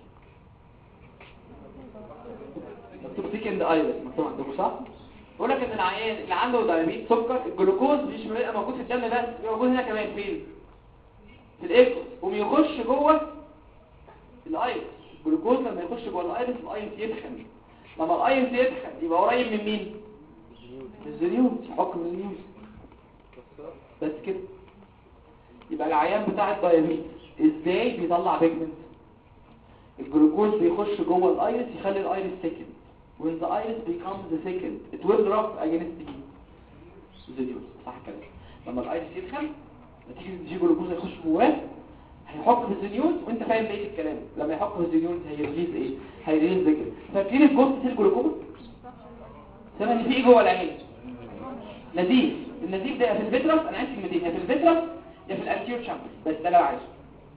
مكتوب سيكند ايرس مكتوب عندكم صح بيقول لك ان العيان اللي عنده دايابيت سكر الجلوكوز مش بيبقى موجود في الدم بس بيبقى موجود هنا كمان فين في الايكوس وبيخش جوه الايرس الجلوكوز لما يخش جوه الايرس الايرس يدخن لما الايرس يدخن يبقى قريب من مين من الزنيوز حكم الزنيوز بس كده يبقى العيان بتاع الدايابيت ازاي بيطلع بيجمنت الجلوكوز بيخش جوه الايرس يخلي الايرس سكند when the iris becomes the second it will drop against the زنيوز صح كده لما الايرس يدخل نتيجه ان في جلوكوز هيخش جواه هيحك في الزنيوز وانت فاهم بقيه الكلام لما يحك في الزنيوز هيريليز ايه هيريليز ذكر فاكرين الجوست سيل جلوكوما سامع ان في ايه جوه العين نزيف النزيف ده يا في الفيترس انا عايز كلمتين يا في الفيترس يا في الانتيور شامبر بس ده اللي انا عايزه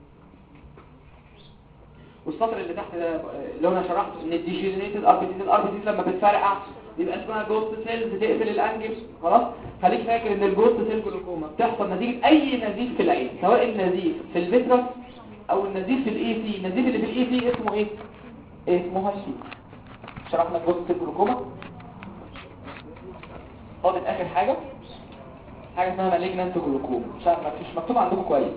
والسطر اللي تحت ده اللي انا شرحته ان الديجينيتد اربيتيز الاربيتيز لما بتفرقع بيبقى اسمها جوست سيلز بتقفل الانجل خلاص خليك فاكر ان الجوست سيل جلوكوما بتحصل نتيجه اي نزيف في العين سواء النزيف في الفيترس او النزيف في الاي سي النزيف اللي في الاي سي اسمه ايه اسمه هاي سي شرحنا الجوست سيل جلوكوما فاضل اخر حاجه حاجه اسمها مالجنانت جلوكوما مش عارف مش مكتوب عندكم كويس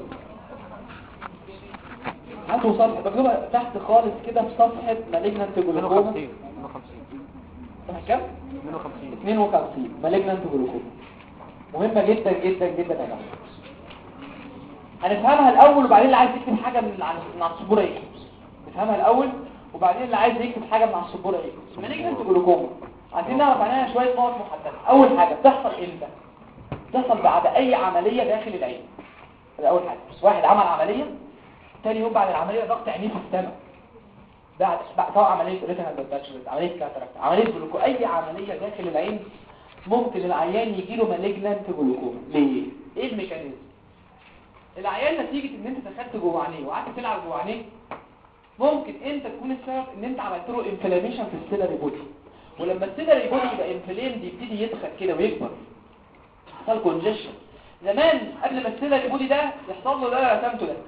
هاتوا صفحه مكتوبه تحت خالص كده في صفحه مالجنانت جلوكوما
52
صفحه كام
52
52 مالجنانت جلوكوما مهمه جدا جدا جدا يا جماعه هنفهمها الاول وبعدين اللي عايز يكتب حاجه من على من على السبوره ايه نفهمها الاول وبعدين اللي عايز يكتب حاجه من على السبوره ايه مالجنانت جلوكوما عايزين نعرف عنها شويه نقط محدده اول حاجه بتحصل امتى بتحصل بعد اي عمليه داخل العين ده اول حاجه واحد عمل عمليه تاني يوم بعد العمليه ضغط عينيه في السماء بعد بعد سواء عمليه ريتينال ديتاتشمنت عمليه كاتاراكت عمليه جلوكو اي عمليه داخل العين ممكن العيان يجي له مالجنانت جلوكوما ليه ايه الميكانيزم العيان نتيجه ان انت دخلت جوه عينيه وقعدت تلعب جوه عينيه ممكن انت تكون السبب ان انت عملت له انفلاميشن في السيلري بودي ولما السيلري بودي يبقى انفلامد يبتدي يدخل كده ويكبر يحصل كونجيشن زمان قبل ما السيلري بودي ده يحصل له ده رسمته ده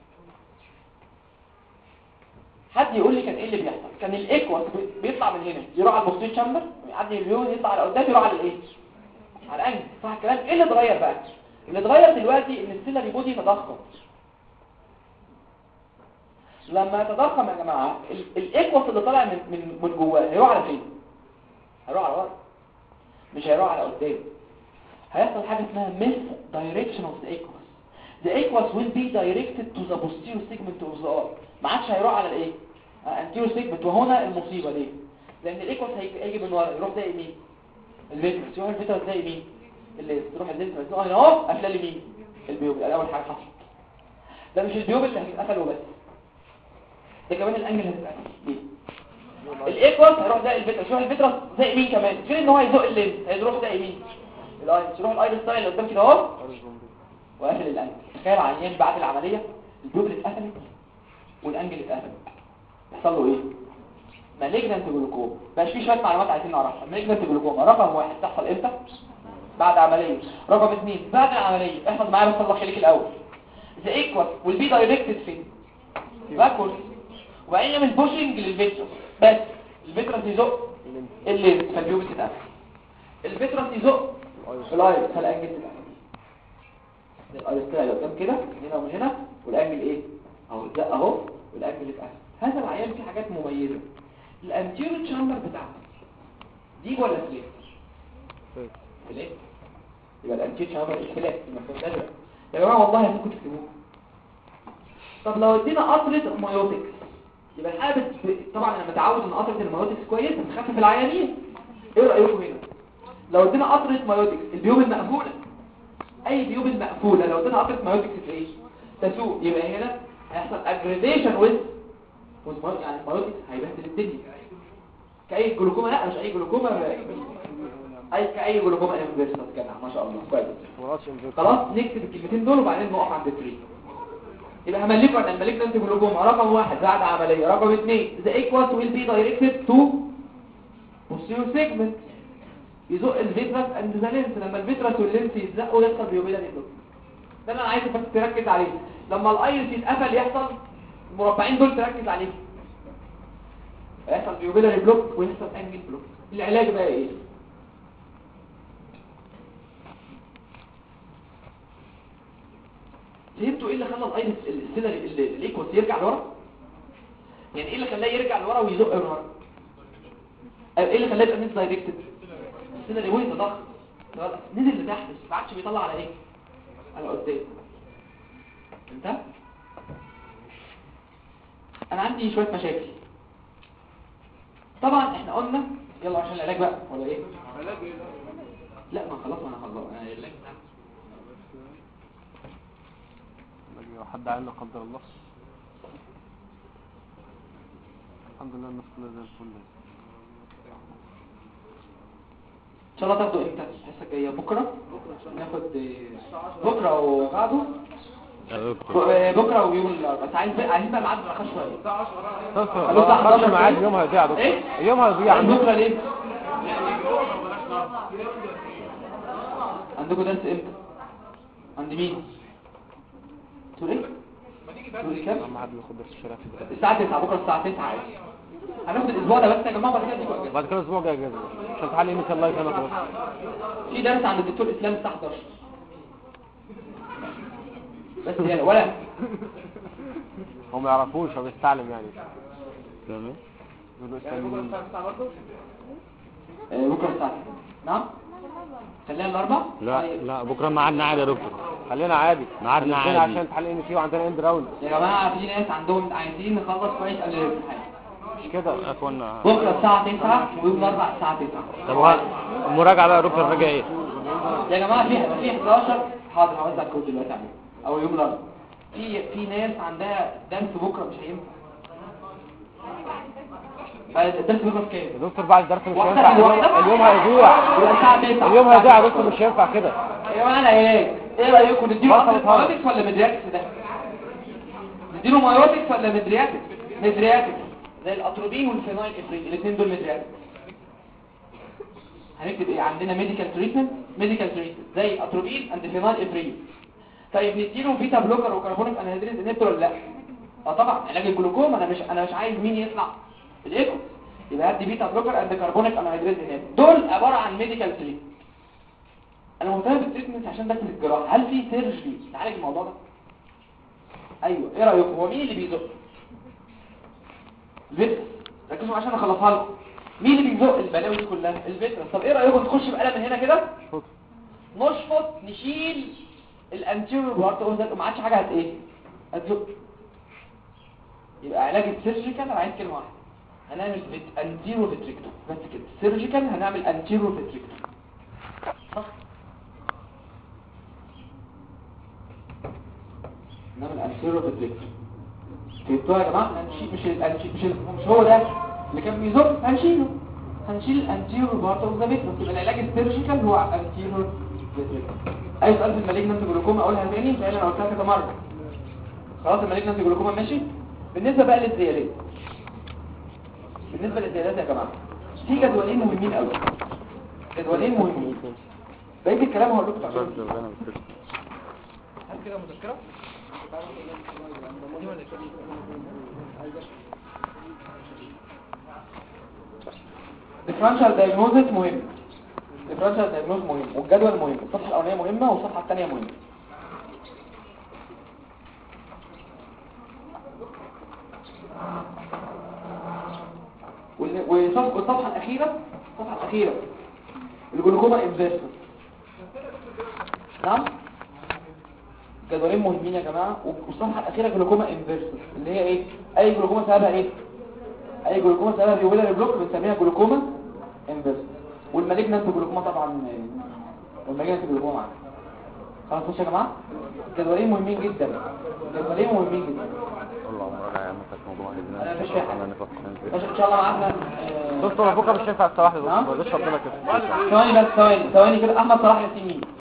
حد يقول لي كان ايه اللي بيحصل كان الايكوس بي- بيطلع من هنا يروح على البوستيت شامبر يعدي اليون يطلع على قدام يروح على الايه على الانجل صح الكلام ايه اللي اتغير بقى اللي اتغير دلوقتي ان السيلري بودي تضخم لما يتضخم يا جماعه ال- الايكوس اللي طالع من من من جواه هيروح على فين هيروح على ورا مش هيروح على قدام هيحصل حاجه اسمها miss direction of the aqueous the aqueous will be directed to the posterior segment of the eye ما عادش هيروح على الايه anterior segment وهنا المصيبه ليه لان الايكوس هيجي هيجي من ورا يروح زي مين الفيترس يروح الفيترس زي مين اللي تروح الفيترس هنا اهو قافله لي مين البيوب ده اول حاجه حصلت ده مش البيوب اللي هيتقفل وبس ده كمان الانجل هيتقفل ليه الايكوال هيروح زي الفيترس يروح الفيترس زي مين كمان غير ان هو يزق اللينس هيروح زي مين الايرس يروح الايرس ستايل اللي قدام كده اهو وقافل الانجل تخيل عيان بعد العمليه البيوبل اتقفلت والانجل اتقفل يحصل له ايه مالجنانت جلوكوما بقاش في شويه معلومات عايزين نعرفها مالجنانت جلوكوما رقم واحد تحصل امتى بعد عمليه رقم اثنين بعد العمليه احفظ معايا بس الله خليك الاول the equal will be directed فين باكورد وبعدين يعمل بوشنج للفيترس بس الفيترس يزق اللينس فالبيوبل تتقفل الفيترس يزق الايرس فالانجل تتقفل الايرس طلع لقدام كده من هنا ومن هنا والانجل ايه اهو اتزق اهو والانجل اتقفل هذا العيان فيه حاجات مميزه الانتيريور تشامبر بتاعته دي ولا سليب سليب يبقى الانتيريور تشامبر السليب المفهوم ده يا جماعه والله هتكون تكتبوه طب لو ادينا قطره مايوتكس يبقى الحاله بت... طبعا انا متعود ان قطره المايوتكس كويس بتخفف العيانين ايه رايكم هنا لو ادينا قطره مايوتكس البيوب المقفوله اي بيوب المقفوله لو ادينا قطره مايوتكس ايه تسوق يبقى هنا هيحصل اجريديشن ويز يعني المايوتكس هيبهدل الدنيا كاي جلوكوما لا مش اي جلوكوما اي كاي جلوكوما انفيرسس كده ما شاء الله كويس
وراتش انفيرت
خلاص نكتب الكلمتين دول وبعدين نقف عند التري يبقى هملكوا عن المالجنانت جلوكوما رقم واحد بعد عملية رقم اثنين the equals will be directed to posterior segment يزق الفيترس اند ذا لينس لما الفيترس واللينس يتزقوا يحصل بيوبيلاري بلوك ده اللي انا عايزك بس تركز عليه لما الايرس يتقفل يحصل المربعين دول تركز عليهم هيحصل بيوبيلاري بلوك ويحصل انجل بلوك العلاج بقى ايه فهمتوا ايه اللي خلى الايرس السيلري الايكوس يرجع لورا يعني ايه اللي خلاه يرجع لورا ويزق لورا ايه اللي خلاه يبقى ميس دايركتد السيلري وين ضغط نزل لتحت ما عادش بيطلع على ايه على قدام انت انا عندي شويه مشاكل طبعا احنا قلنا يلا عشان العلاج بقى ولا ايه لا ما خلاص ما انا خلاص انا العلاج بتاعي.
لو حد عنا قدر الله الحمد لله الناس كلها زي الفل
ان شاء الله تاخدوا امتى الحصه الجايه بكره ناخد بكره وبعده بكره ويوم الاربعاء بس عايز بقى عايزين بقى ميعاد مؤخر شويه
بس
خلوه الساعة
خلاص
11
معاد
كده.
اليوم هيضيع يا دكتور
ايه
اليوم هيضيع
عند
عندك
بكره ليه عندكم درس امتى عند مين تقول ايه تقول كام
ما حد بياخد درس الشارع في البلد.
الساعه 9 بكره الساعه 9 عادي هناخد الاسبوع ده بس يا جماعه بعد كده نيجي أجازة.
بعد كده الاسبوع جاي اجازه عشان تعالي ان شاء الله يكرمك بس
في درس عند الدكتور اسلام الساعه 11 بس يعني ولا
هو ما يعرفوش هو بيستعلم يعني
تمام
بيقولوا اسلام
آه، بكره الساعه نعم خلينا الاربع
لا لا بكره ميعادنا عادي يا دكتور
خلينا عادي
ميعادنا
عندنا
عادي.
عشان امتحان ان سي وعندنا اند راوند
يا جماعه في ناس عندهم عايزين نخلص كويس قبل الامتحان
مش كده
يا اخوانا
بكره الساعه 9 ويوم الاربع الساعه 9
طب وه- المراجعه بقى يا دكتور الراجع ايه
يا جماعه في في 11 حاضر هوزع الكود دلوقتي عليكم او يوم الاربعاء في في ناس عندها درس بكره مش هينفع فالدرس بكره في كام
يا دكتور بعد الدرس مش
واحدة
هينفع
من
اليوم
واحدة؟
اليوم هيضيع
يبقى الساعه 9
اليوم هيضيع يا دكتور مش هينفع كده
يا جماعه العلاج ايه رايكم نديله
وصلت
قطره
هذا.
مايوتكس ولا مدرياتكس ده نديله مايوتكس ولا مدرياتكس مدرياتكس زي الاتروبين والفينايل افرين الاثنين دول مدرياتكس هنكتب ايه عندنا ميديكال تريتمنت ميديكال تريتمنت زي اتروبين اند فينايل افرين طيب نديله بيتا بلوكر وكربونيك انهيدريز انهبيتور ولا لا اه طبعا علاج الجلوكوم انا مش انا مش عايز مين يطلع الايكو يبقى هدي بيتا بلوكر اند كربونيك انهيدريز انهبيتور دول عباره عن ميديكال تريتمنت انا مهتم بالتريتمنت عشان بس الجراحه هل في سيرجري تعالج الموضوع ده ايوه ايه رايكم هو مين اللي بيزق الفيترس ركزوا عشان اخلصها لكم مين اللي بيزق البلاوي دي كلها الفيترس طب ايه رايكم نخش بقلم من هنا كده
شوط
نشفط نشيل الانتيريور بارت اوف وما عادش حاجه هت ايه هتزق يبقى علاج السيرجيكال انا عايز كلمه واحده هنعمل فيت انتيرو فيتريكتوم بس كده سيرجيكال هنعمل انتيرو فيتريكتوم صح نعمل انتيرو فيتريكتوم فهمتوها يا جماعه الانشي مش الانشي مش ال- مش هو ده اللي كان بيزق هنشيله هنشيل الانتيرور بارت اوف ذا فيترس يبقى العلاج السيرجيكال هو انتيرور اي سؤال في المالجنت جلوكوما اقولها تاني لان انا قلتها كذا مره خلاص المالجنت جلوكوما ماشي بالنسبه بقى للزيادات بالنسبه للزيادات يا جماعه في جدولين مهمين قوي جدولين مهمين بقيت الكلام هقول لكم تعملوا إيه. هل كده مذكره دي ولا differential diagnosis مهم differential diagnosis مهم والجدول مهم الصفحة الأولانية مهمة والصفحة الثانية مهمة وال- والصف- والصفحة الأخيرة الصفحة الأخيرة الجلوكوما انفيرسس نعم جدولين مهمين يا جماعة والصفحة الأخيرة جلوكوما انفيرسس اللي هي ايه أي جلوكوما سببها ايه اي جلوكوما سببها بيولر بلوك بنسميها جلوكوما انفيرس والمالجنانت جلوكوما طبعا والمالجنانت جلوكوما معانا خلاص بصوا يا جماعه جدولين مهمين جدا جدولين مهمين جدا
والله مراجعة يا عم كانت موضوع هدنا
انا مش فاهم
انا نفس
ماشي ان شاء الله معانا آه،
دكتور بكره مش هينفع الساعه 1
نعم؟
دكتور اشرب لنا كده
ثواني بس ثواني ثواني كده احمد صلاح ياسين مين